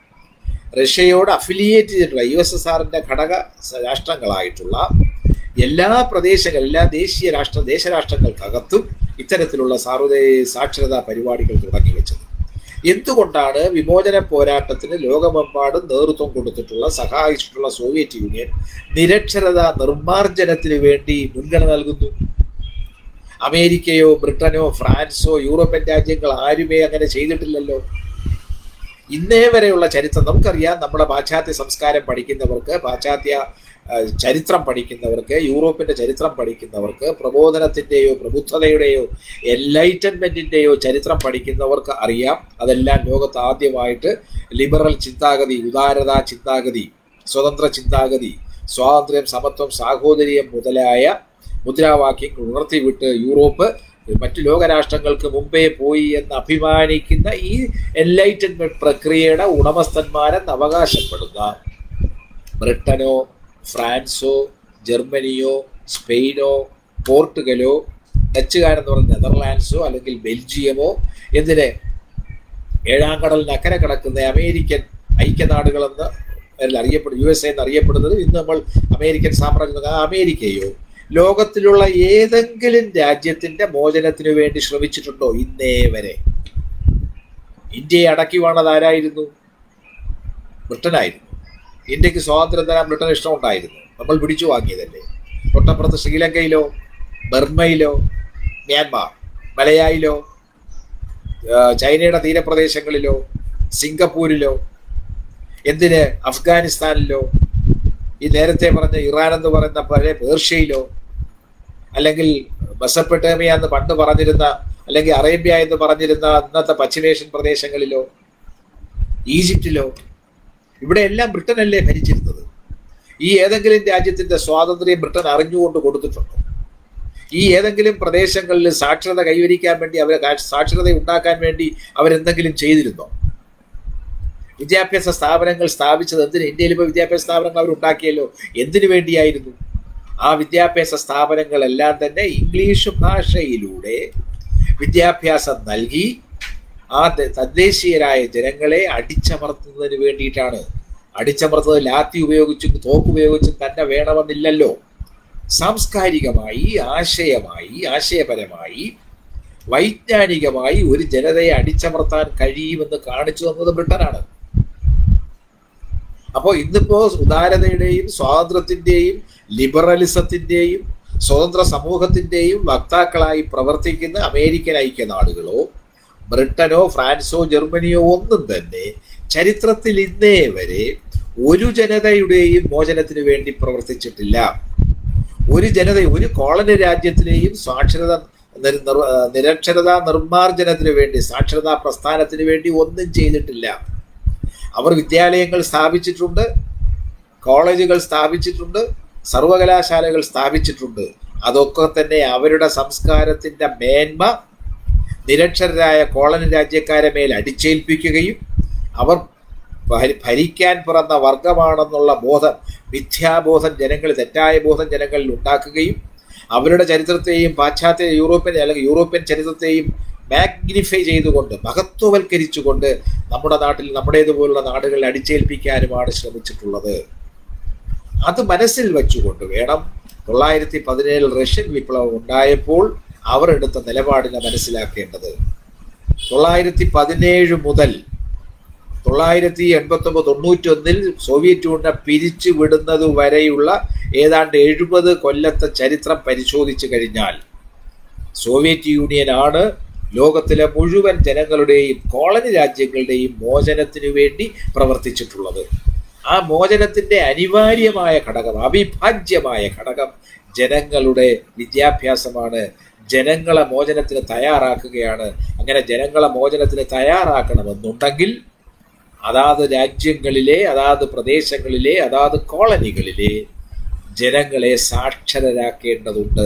A: റഷ്യയോട് അഫിലിയേറ്റ് ചെയ്തിട്ടുള്ള യു എസ് എസ് ആറിന്റെ ഘടക രാഷ്ട്രങ്ങളായിട്ടുള്ള എല്ലാ പ്രദേശങ്ങൾ എല്ലാ ദേശീയ രാഷ്ട്ര ദേശരാഷ്ട്രങ്ങൾക്കകത്തും ഇത്തരത്തിലുള്ള സാർവദേ സാക്ഷരതാ പരിപാടികൾ തുടങ്ങി വെച്ചത് എന്തുകൊണ്ടാണ് വിമോചന പോരാട്ടത്തിന് ലോകമെമ്പാടും നേതൃത്വം കൊടുത്തിട്ടുള്ള സഹായിച്ചിട്ടുള്ള സോവിയറ്റ് യൂണിയൻ നിരക്ഷരത നിർമ്മാർജ്ജനത്തിന് വേണ്ടി മുൻഗണന നൽകുന്നു അമേരിക്കയോ ബ്രിട്ടനോ ഫ്രാൻസോ യൂറോപ്യൻ രാജ്യങ്ങൾ ആരുമേ അങ്ങനെ ചെയ്തിട്ടില്ലല്ലോ ഇന്നേ വരെയുള്ള ചരിത്രം നമുക്കറിയാം നമ്മുടെ പാശ്ചാത്യ സംസ്കാരം പഠിക്കുന്നവർക്ക് പാശ്ചാത്യ ചരിത്രം പഠിക്കുന്നവർക്ക് യൂറോപ്പിന്റെ ചരിത്രം പഠിക്കുന്നവർക്ക് പ്രബോധനത്തിന്റെയോ പ്രബുദ്ധതയുടെയോ എൻലൈറ്റൻമെന്റിന്റെയോ ചരിത്രം പഠിക്കുന്നവർക്ക് അറിയാം അതെല്ലാം ലോകത്ത് ആദ്യമായിട്ട് ലിബറൽ ചിന്താഗതി ഉദാരത ചിന്താഗതി സ്വതന്ത്ര ചിന്താഗതി സ്വാതന്ത്ര്യം സമത്വം സാഹോദര്യം മുതലായ മുദ്രാവാക്യങ്ങൾ ഉണർത്തിവിട്ട് യൂറോപ്പ് മറ്റു ലോകരാഷ്ട്രങ്ങൾക്ക് മുമ്പേ പോയി എന്ന് അഭിമാനിക്കുന്ന ഈ എൻലൈറ്റൻമെന്റ് പ്രക്രിയയുടെ ഉടമസ്ഥന്മാരെന്ന് അവകാശപ്പെടുന്ന ബ്രിട്ടനോ ഫ്രാൻസോ ജർമ്മനിയോ സ്പെയിനോ പോർട്ടുഗലോ ഡച്ചുകാരെന്ന് പറഞ്ഞ നെതർലാൻഡ്സോ അല്ലെങ്കിൽ ബെൽജിയമോ എന്തിന് ഏഴാം കടലിന് അക്കരെ കിടക്കുന്ന അമേരിക്കൻ ഐക്യനാടുകളെന്ന് അറിയപ്പെടും യു എസ് എ എന്ന് അറിയപ്പെടുന്നത് ഇന്ന് നമ്മൾ അമേരിക്കൻ സാമ്രാജ്യം അമേരിക്കയോ ലോകത്തിലുള്ള ഏതെങ്കിലും രാജ്യത്തിന്റെ മോചനത്തിനു വേണ്ടി ശ്രമിച്ചിട്ടുണ്ടോ ഇന്നേ വരെ ഇന്ത്യയെ അടക്കി വാണത് ആരായിരുന്നു ബ്രിട്ടനായിരുന്നു ഇന്ത്യക്ക് സ്വാതന്ത്ര്യം തരാൻ ബ്രിട്ടൻ ഇഷ്ടമുണ്ടായിരുന്നു നമ്മൾ പിടിച്ചു വാങ്ങിയതല്ലേ തൊട്ടപ്പുറത്ത് ശ്രീലങ്കയിലോ ബർമയിലോ മ്യാൻമാർ മലയായിലോ ചൈനയുടെ തീരപ്രദേശങ്ങളിലോ സിംഗപ്പൂരിലോ എന്തിന് അഫ്ഗാനിസ്ഥാനിലോ ഈ നേരത്തെ പറഞ്ഞ ഇറാൻ എന്ന് പറയുന്ന പഴയ പേർഷ്യയിലോ അല്ലെങ്കിൽ മെസപ്പെട്ടേമിയ എന്ന് പണ്ട് പറഞ്ഞിരുന്ന അല്ലെങ്കിൽ അറേബ്യ എന്ന് പറഞ്ഞിരുന്ന അന്നത്തെ പശ്ചിമേഷ്യൻ പ്രദേശങ്ങളിലോ ഈജിപ്തിലോ ഇവിടെ എല്ലാം ബ്രിട്ടനല്ലേ ഭരിച്ചിരുന്നത് ഈ ഏതെങ്കിലും രാജ്യത്തിന്റെ സ്വാതന്ത്ര്യം ബ്രിട്ടൻ അറിഞ്ഞുകൊണ്ട് കൊടുത്തിട്ടുണ്ടോ ഈ ഏതെങ്കിലും പ്രദേശങ്ങളിൽ സാക്ഷരത കൈവരിക്കാൻ വേണ്ടി അവരെ സാക്ഷരത ഉണ്ടാക്കാൻ വേണ്ടി അവരെന്തെങ്കിലും ചെയ്തിരുന്നോ വിദ്യാഭ്യാസ സ്ഥാപനങ്ങൾ സ്ഥാപിച്ചത് എന്തിന് ഇന്ത്യയിൽ ഇപ്പോൾ വിദ്യാഭ്യാസ സ്ഥാപനങ്ങൾ അവർ ഉണ്ടാക്കിയല്ലോ എന്തിനു വേണ്ടിയായിരുന്നു ആ വിദ്യാഭ്യാസ സ്ഥാപനങ്ങളെല്ലാം തന്നെ ഇംഗ്ലീഷ് ഭാഷയിലൂടെ വിദ്യാഭ്യാസം നൽകി ആ തദ്ദേശീയരായ ജനങ്ങളെ അടിച്ചമർത്തുന്നതിന് വേണ്ടിയിട്ടാണ് അടിച്ചമർത്തുന്നത് ലാത്തി ഉപയോഗിച്ചും തോക്ക് ഉപയോഗിച്ചും തന്നെ വേണമെന്നില്ലല്ലോ സാംസ്കാരികമായി ആശയമായി ആശയപരമായി വൈജ്ഞാനികമായി ഒരു ജനതയെ അടിച്ചമർത്താൻ കഴിയുമെന്ന് കാണിച്ചു തന്നത് ബ്രിട്ടനാണ് അപ്പോൾ ഇന്നിപ്പോ ഉദാരതയുടെയും സ്വാതന്ത്ര്യത്തിന്റെയും ലിബറലിസത്തിന്റെയും സ്വതന്ത്ര സമൂഹത്തിന്റെയും വക്താക്കളായി പ്രവർത്തിക്കുന്ന അമേരിക്കൻ ഐക്യനാടുകളോ ബ്രിട്ടനോ ഫ്രാൻസോ ജർമ്മനിയോ ഒന്നും തന്നെ ചരിത്രത്തിൽ ഇന്നേ വരെ ഒരു ജനതയുടെയും മോചനത്തിന് വേണ്ടി പ്രവർത്തിച്ചിട്ടില്ല ഒരു ജനത ഒരു കോളനി രാജ്യത്തിലെയും സാക്ഷരത നിരക്ഷരതാ നിർമ്മാർജ്ജനത്തിന് വേണ്ടി സാക്ഷരതാ പ്രസ്ഥാനത്തിന് വേണ്ടി ഒന്നും ചെയ്തിട്ടില്ല അവർ വിദ്യാലയങ്ങൾ സ്ഥാപിച്ചിട്ടുണ്ട് കോളേജുകൾ സ്ഥാപിച്ചിട്ടുണ്ട് സർവകലാശാലകൾ സ്ഥാപിച്ചിട്ടുണ്ട് അതൊക്കെ തന്നെ അവരുടെ സംസ്കാരത്തിന്റെ മേന്മ നിരക്ഷരരായ കോളനി രാജ്യക്കാരെ മേൽ അടിച്ചേൽപ്പിക്കുകയും അവർ ഭരിക്കാൻ പിറന്ന വർഗമാണെന്നുള്ള ബോധം മിഥ്യാബോധം ജനങ്ങളിൽ തെറ്റായ ബോധം ജനങ്ങളിൽ ഉണ്ടാക്കുകയും അവരുടെ ചരിത്രത്തെയും പാശ്ചാത്യ യൂറോപ്യൻ അല്ലെങ്കിൽ യൂറോപ്യൻ ചരിത്രത്തെയും മാഗ്നിഫൈ ചെയ്തുകൊണ്ട് മഹത്വവൽക്കരിച്ചുകൊണ്ട് നമ്മുടെ നാട്ടിൽ നമ്മുടേതുപോലുള്ള നാടുകളിൽ അടിച്ചേൽപ്പിക്കാനുമാണ് ശ്രമിച്ചിട്ടുള്ളത് അത് മനസ്സിൽ വെച്ചുകൊണ്ട് വേണം തൊള്ളായിരത്തി പതിനേഴിൽ റഷ്യൻ വിപ്ലവം ഉണ്ടായപ്പോൾ അവർ എടുത്ത നിലപാടിനെ മനസ്സിലാക്കേണ്ടത് തൊള്ളായിരത്തി പതിനേഴ് മുതൽ തൊള്ളായിരത്തി എൺപത്തി ഒമ്പത് തൊണ്ണൂറ്റി ഒന്നിൽ സോവിയറ്റ് യൂണിയനെ പിരിച്ചു വിടുന്നത് വരെയുള്ള ഏതാണ്ട് എഴുപത് കൊല്ലത്തെ ചരിത്രം പരിശോധിച്ചു കഴിഞ്ഞാൽ സോവിയറ്റ് യൂണിയനാണ് ലോകത്തിലെ മുഴുവൻ ജനങ്ങളുടെയും കോളനി രാജ്യങ്ങളുടെയും മോചനത്തിനു വേണ്ടി പ്രവർത്തിച്ചിട്ടുള്ളത് ആ മോചനത്തിന്റെ അനിവാര്യമായ ഘടകം അവിഭാജ്യമായ ഘടകം ജനങ്ങളുടെ വിദ്യാഭ്യാസമാണ് ജനങ്ങളെ മോചനത്തിന് തയ്യാറാക്കുകയാണ് അങ്ങനെ ജനങ്ങളെ മോചനത്തിന് തയ്യാറാക്കണമെന്നുണ്ടെങ്കിൽ അതാത് രാജ്യങ്ങളിലെ അതാത് പ്രദേശങ്ങളിലെ അതാത് കോളനികളിലെ ജനങ്ങളെ സാക്ഷരരാക്കേണ്ടതുണ്ട്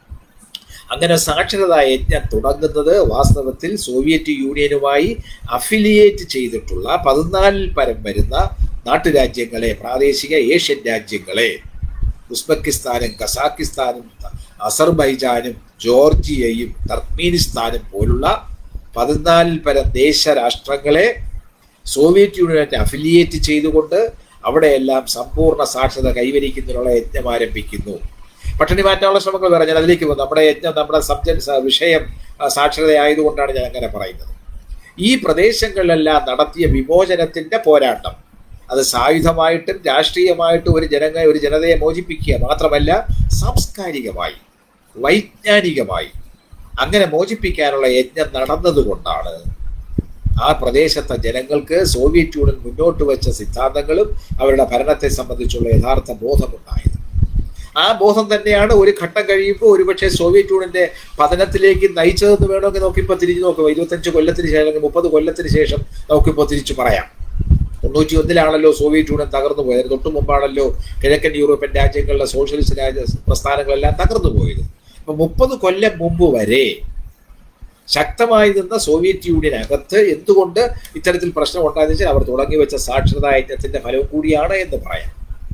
A: അങ്ങനെ സാക്ഷരതാ യജ്ഞം തുടങ്ങുന്നത് വാസ്തവത്തിൽ സോവിയറ്റ് യൂണിയനുമായി അഫിലിയേറ്റ് ചെയ്തിട്ടുള്ള പതിനാലിൽ പരം വരുന്ന നാട്ടുരാജ്യങ്ങളെ പ്രാദേശിക ഏഷ്യൻ രാജ്യങ്ങളെ ഉസ്ബെക്കിസ്ഥാനും കസാക്കിസ്ഥാനും അസർബൈജാനും ജോർജിയയും ടർക്മീനിസ്ഥാനും പോലുള്ള പതിനാലിൽ പരം ദേശരാഷ്ട്രങ്ങളെ സോവിയറ്റ് യൂണിയനെ അഫിലിയേറ്റ് ചെയ്തുകൊണ്ട് അവിടെയെല്ലാം സമ്പൂർണ്ണ സാക്ഷരത കൈവരിക്കുന്നതിനുള്ള യജ്ഞം ആരംഭിക്കുന്നു പട്ടിണി മാറ്റാനുള്ള ശ്രമങ്ങൾ വേറെ ഞാൻ അതിലേക്ക് പോകും നമ്മുടെ യജ്ഞം നമ്മുടെ സബ്ജക്ട് വിഷയം സാക്ഷരത ആയതുകൊണ്ടാണ് ഞാൻ അങ്ങനെ പറയുന്നത് ഈ പ്രദേശങ്ങളിലെല്ലാം നടത്തിയ വിമോചനത്തിന്റെ പോരാട്ടം അത് സായുധമായിട്ടും രാഷ്ട്രീയമായിട്ടും ഒരു ജനങ്ങ ഒരു ജനതയെ മോചിപ്പിക്കുക മാത്രമല്ല സാംസ്കാരികമായി വൈജ്ഞാനികമായി അങ്ങനെ മോചിപ്പിക്കാനുള്ള യജ്ഞം നടന്നതുകൊണ്ടാണ് ആ പ്രദേശത്തെ ജനങ്ങൾക്ക് സോവിയറ്റ് യൂണിയൻ മുന്നോട്ട് വെച്ച സിദ്ധാന്തങ്ങളും അവരുടെ ഭരണത്തെ സംബന്ധിച്ചുള്ള യഥാർത്ഥ ബോധമുണ്ടായത് ആ ബോധം തന്നെയാണ് ഒരു ഘട്ടം കഴിയുമ്പോൾ ഒരുപക്ഷെ സോവിയറ്റ് യൂണിയന്റെ പതനത്തിലേക്ക് നയിച്ചതെന്ന് വേണമെങ്കിൽ നമുക്കിപ്പോൾ തിരിഞ്ഞു നോക്കാം ഇരുപത്തഞ്ച് കൊല്ലത്തിന് ശേഷം അല്ലെങ്കിൽ മുപ്പത് കൊല്ലത്തിന് ശേഷം നമുക്കിപ്പോൾ തിരിച്ചു പറയാം തൊണ്ണൂറ്റി ഒന്നിലാണല്ലോ സോവിയറ്റ് യൂണിയൻ തകർന്നു പോയത് തൊട്ടു മുമ്പാണല്ലോ കിഴക്കൻ യൂറോപ്യൻ രാജ്യങ്ങളിലെ സോഷ്യലിസ്റ്റ് രാജ്യ പ്രസ്ഥാനങ്ങളെല്ലാം തകർന്നു പോയത് അപ്പൊ മുപ്പത് കൊല്ലം മുമ്പ് വരെ ശക്തമായി നിന്ന സോവിയറ്റ് യൂണിയൻ അകത്ത് എന്തുകൊണ്ട് ഇത്തരത്തിൽ പ്രശ്നം ഉണ്ടായെന്ന് വെച്ചാൽ അവർ തുടങ്ങി വെച്ച സാക്ഷരതാ യജ്ഞത്തിന്റെ ഫലവും കൂടിയാണ് എന്ന് പറയാം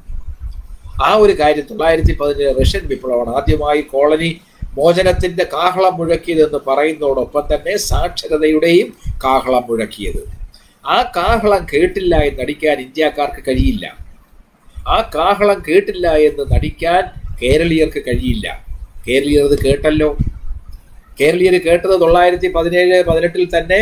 A: ആ ഒരു കാര്യം തൊള്ളായിരത്തി പതിനേഴ് റഷ്യൻ വിപ്ലവമാണ് ആദ്യമായി കോളനി മോചനത്തിന്റെ കാഹളം മുഴക്കിയതെന്ന് പറയുന്നതോടൊപ്പം തന്നെ സാക്ഷരതയുടെയും കാഹളം മുഴക്കിയത് ആ കാഹളം കേട്ടില്ല എന്ന് നടിക്കാൻ ഇന്ത്യക്കാർക്ക് കഴിയില്ല ആ കാഹളം കേട്ടില്ല എന്ന് നടിക്കാൻ കേരളീയർക്ക് കഴിയില്ല കേരളീയർ അത് കേട്ടല്ലോ കേരളീയർ കേട്ടത് തൊള്ളായിരത്തി പതിനേഴ് പതിനെട്ടിൽ തന്നെ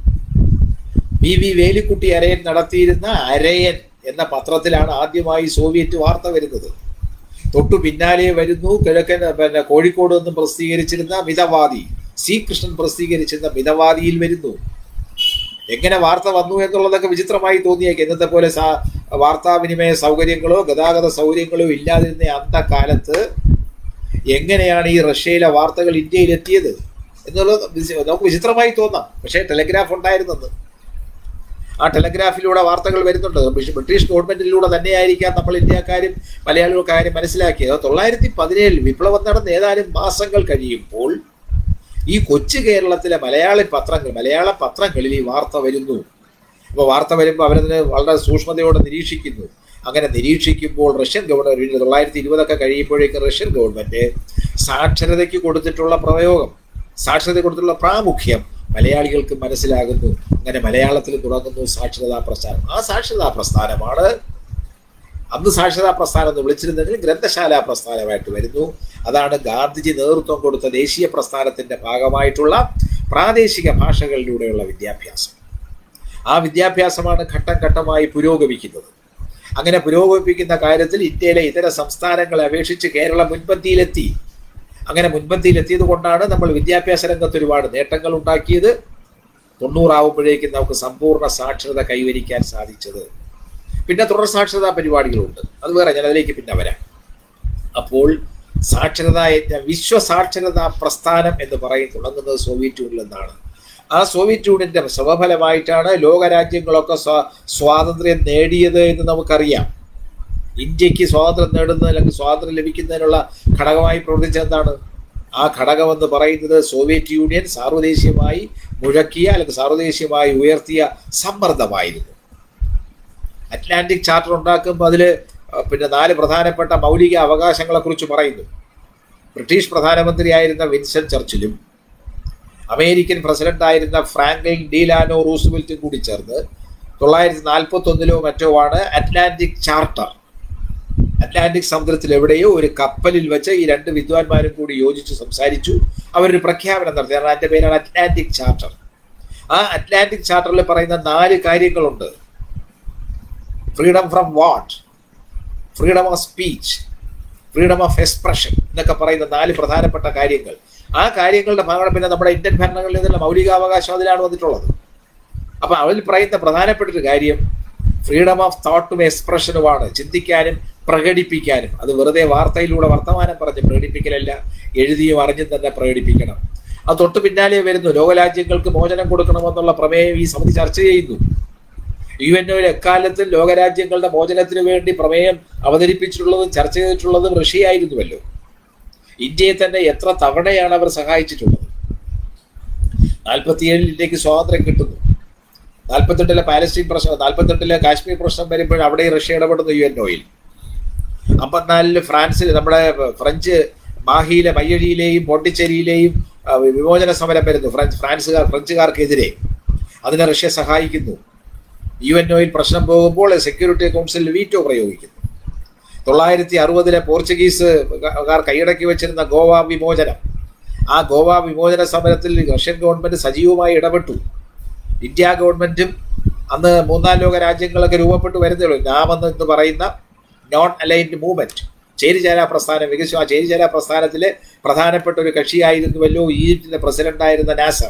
A: വി വി വേലിക്കുട്ടി അരയൻ നടത്തിയിരുന്ന അരയൻ എന്ന പത്രത്തിലാണ് ആദ്യമായി സോവിയറ്റ് വാർത്ത വരുന്നത് തൊട്ടു പിന്നാലെ വരുന്നു കിഴക്കൻ പിന്നെ കോഴിക്കോട് നിന്നും പ്രസിദ്ധീകരിച്ചിരുന്ന മിതവാദി സി കൃഷ്ണൻ പ്രസിദ്ധീകരിച്ചിരുന്ന മിതവാദിയിൽ വരുന്നു എങ്ങനെ വാർത്ത വന്നു എന്നുള്ളതൊക്കെ വിചിത്രമായി തോന്നിയേക്കും ഇന്നത്തെ പോലെ സാ വാർത്താവിനിമയ സൗകര്യങ്ങളോ ഗതാഗത സൗകര്യങ്ങളോ ഇല്ലാതിരുന്ന അന്തകാലത്ത് എങ്ങനെയാണ് ഈ റഷ്യയിലെ വാർത്തകൾ ഇന്ത്യയിൽ എത്തിയത് എന്നുള്ളത് വിചി- നമുക്ക് വിചിത്രമായി തോന്നാം പക്ഷേ ടെലഗ്രാഫ് ഉണ്ടായിരുന്നത് ആ ടെലഗ്രാഫിലൂടെ വാർത്തകൾ വരുന്നുണ്ട് ബ്രിട്ടീഷ് ബ്രിട്ടീഷ് ഗവൺമെന്റിലൂടെ തന്നെയായിരിക്കാം നമ്മൾ ഇന്ത്യക്കാരും മലയാളികൾ കാര്യം മനസ്സിലാക്കിയത് തൊള്ളായിരത്തി പതിനേഴിൽ വിപ്ലവം നടന്ന് ഏതാനും മാസങ്ങൾ കഴിയുമ്പോൾ ഈ കൊച്ചു കേരളത്തിലെ മലയാളി പത്രങ്ങൾ മലയാള പത്രങ്ങളിൽ ഈ വാർത്ത വരുന്നു അപ്പോൾ വാർത്ത വരുമ്പോൾ അവരതിനെ വളരെ സൂക്ഷ്മതയോടെ നിരീക്ഷിക്കുന്നു അങ്ങനെ നിരീക്ഷിക്കുമ്പോൾ റഷ്യൻ ഗവൺമെന്റ് തൊള്ളായിരത്തി ഇരുപതൊക്കെ കഴിയുമ്പോഴേക്കും റഷ്യൻ ഗവൺമെന്റ് സാക്ഷരതയ്ക്ക് കൊടുത്തിട്ടുള്ള പ്രയോഗം സാക്ഷരത കൊടുത്തിട്ടുള്ള പ്രാമുഖ്യം മലയാളികൾക്ക് മനസ്സിലാകുന്നു അങ്ങനെ മലയാളത്തിൽ തുടങ്ങുന്നു സാക്ഷരതാ പ്രസ്ഥാനം ആ സാക്ഷരതാ പ്രസ്ഥാനമാണ് അന്ന് സാക്ഷരതാ പ്രസ്ഥാനം എന്ന് വിളിച്ചിരുന്നെങ്കിൽ ഗ്രന്ഥശാല പ്രസ്ഥാനമായിട്ട് വരുന്നു അതാണ് ഗാന്ധിജി നേതൃത്വം കൊടുത്ത ദേശീയ പ്രസ്ഥാനത്തിന്റെ ഭാഗമായിട്ടുള്ള പ്രാദേശിക ഭാഷകളിലൂടെയുള്ള വിദ്യാഭ്യാസം ആ വിദ്യാഭ്യാസമാണ് ഘട്ടം ഘട്ടമായി പുരോഗമിക്കുന്നത് അങ്ങനെ പുരോഗമിപ്പിക്കുന്ന കാര്യത്തിൽ ഇന്ത്യയിലെ ഇതര സംസ്ഥാനങ്ങളെ അപേക്ഷിച്ച് കേരളം മുൻപന്തിയിലെത്തി അങ്ങനെ മുൻപന്തിയിലെത്തിയത് കൊണ്ടാണ് നമ്മൾ വിദ്യാഭ്യാസ രംഗത്ത് ഒരുപാട് നേട്ടങ്ങൾ ഉണ്ടാക്കിയത് തൊണ്ണൂറാവുമ്പോഴേക്കും നമുക്ക് സമ്പൂർണ്ണ സാക്ഷരത കൈവരിക്കാൻ സാധിച്ചത് പിന്നെ തുടർ സാക്ഷരതാ പരിപാടികളുണ്ട് അത് വേറെ ഞാൻ അതിലേക്ക് പിന്നെ വരാം അപ്പോൾ സാക്ഷരതാ യജ്ഞ വിശ്വ സാക്ഷരതാ പ്രസ്ഥാനം എന്ന് പറയും തുടങ്ങുന്നത് സോവിയറ്റ് യൂണിയനിൽ നിന്നാണ് ആ സോവിയറ്റ് യൂണിയന്റെ ശ്രമഫലമായിട്ടാണ് ലോകരാജ്യങ്ങളൊക്കെ സ്വാ- സ്വാതന്ത്ര്യം നേടിയത് എന്ന് നമുക്കറിയാം ഇന്ത്യക്ക് സ്വാതന്ത്ര്യം നേടുന്നതിന് അല്ലെങ്കിൽ സ്വാതന്ത്ര്യം ലഭിക്കുന്നതിനുള്ള ഘടകമായി പ്രവർത്തിച്ചത് എന്താണ് ആ ഘടകം എന്ന് പറയുന്നത് സോവിയറ്റ് യൂണിയൻ സാർവദേശീയമായി മുഴക്കിയ അല്ലെങ്കിൽ സാർവദേശീയമായി ഉയർത്തിയ സമ്മർദ്ദമായിരുന്നു അറ്റ്ലാന്റിക് ചാർട്ടർ ഉണ്ടാക്കുമ്പോൾ അതിൽ പിന്നെ നാല് പ്രധാനപ്പെട്ട മൗലിക അവകാശങ്ങളെ കുറിച്ച് പറയുന്നു ബ്രിട്ടീഷ് പ്രധാനമന്ത്രിയായിരുന്ന വിൻസൻ ചർച്ചിലും അമേരിക്കൻ പ്രസിഡന്റായിരുന്ന ഫ്രാങ്ക്ലിൻ ഡീലാനോ റൂസ്വെൽറ്റും കൂടി ചേർന്ന് തൊള്ളായിരത്തി നാൽപ്പത്തി ഒന്നിലോ മറ്റോ ആണ് അറ്റ്ലാന്റിക് ചാർട്ടർ അറ്റ്ലാന്റിക് സമുദ്രത്തിൽ എവിടെയോ ഒരു കപ്പലിൽ വെച്ച് ഈ രണ്ട് വിദ്വാൻമാരും കൂടി യോജിച്ച് സംസാരിച്ചു അവരൊരു പ്രഖ്യാപനം നടത്തി കാരണം അതിന്റെ പേരാണ് അറ്റ്ലാന്റിക് ചാർട്ടർ ആ അറ്റ്ലാന്റിക് ചാർട്ടറിൽ പറയുന്ന നാല് കാര്യങ്ങളുണ്ട് freedom from want freedom of speech freedom of expression എന്നൊക്കെ പറയുന്ന നാല് പ്രധാനപ്പെട്ട കാര്യങ്ങൾ ആ കാര്യങ്ങളുടെ ഭാഗമാണ് പിന്നെ നമ്മുടെ ഇന്ത്യൻ ഭരണങ്ങളിൽ നിന്നുള്ള മൗലികാവകാശം അതിലാണ് വന്നിട്ടുള്ളത് അപ്പൊ അതിൽ പറയുന്ന പ്രധാനപ്പെട്ട ഒരു കാര്യം ഫ്രീഡം ഓഫ് തോട്ടും എക്സ്പ്രഷനുമാണ് ചിന്തിക്കാനും പ്രകടിപ്പിക്കാനും അത് വെറുതെ വാർത്തയിലൂടെ വർത്തമാനം പറഞ്ഞ് പ്രകടിപ്പിക്കലല്ല എഴുതിയും അറിഞ്ഞും തന്നെ പ്രകടിപ്പിക്കണം അത് തൊട്ട് പിന്നാലെ വരുന്നു ലോകരാജ്യങ്ങൾക്ക് മോചനം കൊടുക്കണമെന്നുള്ള പ്രമേയം ഈ സമിതി ചർച്ച ചെയ്യുന്നു യു എൻ ഒയിൽ എക്കാലത്തും ലോകരാജ്യങ്ങളുടെ മോചനത്തിന് വേണ്ടി പ്രമേയം അവതരിപ്പിച്ചിട്ടുള്ളതും ചർച്ച ചെയ്തിട്ടുള്ളതും റഷ്യയായിരുന്നുവല്ലോ ഇന്ത്യയെ തന്നെ എത്ര തവണയാണ് അവർ സഹായിച്ചിട്ടുള്ളത് നാൽപ്പത്തിയേഴിൽ ഇന്ത്യക്ക് സ്വാതന്ത്ര്യം കിട്ടുന്നു നാൽപ്പത്തെട്ടിലെ പാലസ്തീൻ പ്രശ്നം നാൽപ്പത്തെട്ടിലെ കാശ്മീർ പ്രശ്നം വരുമ്പോൾ അവിടെ റഷ്യ ഇടപെടുന്നു യു എൻ ഒയിൽ അമ്പത്തിനാലില് ഫ്രാൻസിൽ നമ്മുടെ ഫ്രഞ്ച് മാഹിയിലെ മയ്യഴിയിലെയും പോണ്ടിച്ചേരിയിലെയും ആ, വിമോചന സമരം വരുന്നു ഫ്രഞ്ച് ഫ്രാൻസുകാർ ഫ്രഞ്ചുകാർക്കെതിരെ അതിനെ റഷ്യ സഹായിക്കുന്നു യു എൻ ഒയിൽ പ്രശ്നം പോകുമ്പോൾ സെക്യൂരിറ്റി കൗൺസിലിൽ വീറ്റോ പ്രയോഗിക്കുന്നു തൊള്ളായിരത്തി അറുപതിലെ പോർച്ചുഗീസ് കാർ കൈയടക്കി വെച്ചിരുന്ന ഗോവ വിമോചനം ആ ഗോവ വിമോചന സമരത്തിൽ റഷ്യൻ ഗവൺമെന്റ് സജീവമായി ഇടപെട്ടു ഇന്ത്യ ഗവൺമെന്റും അന്ന് മൂന്നാം ലോക രാജ്യങ്ങളൊക്കെ രൂപപ്പെട്ട് വരുന്നേ ഉള്ളൂ നാമെന്ന് എന്ന് പറയുന്ന നോൺ അലൈൻഡ് മൂവ്മെന്റ് ചേരിചേരാ പ്രസ്ഥാനം വികസിച്ചു ആ ചേരിചേരാ പ്രസ്ഥാനത്തിലെ പ്രധാനപ്പെട്ട ഒരു കക്ഷിയായിരുന്നുവല്ലോ ഈജിപ്തിന്റെ പ്രസിഡന്റായിരുന്ന നാസർ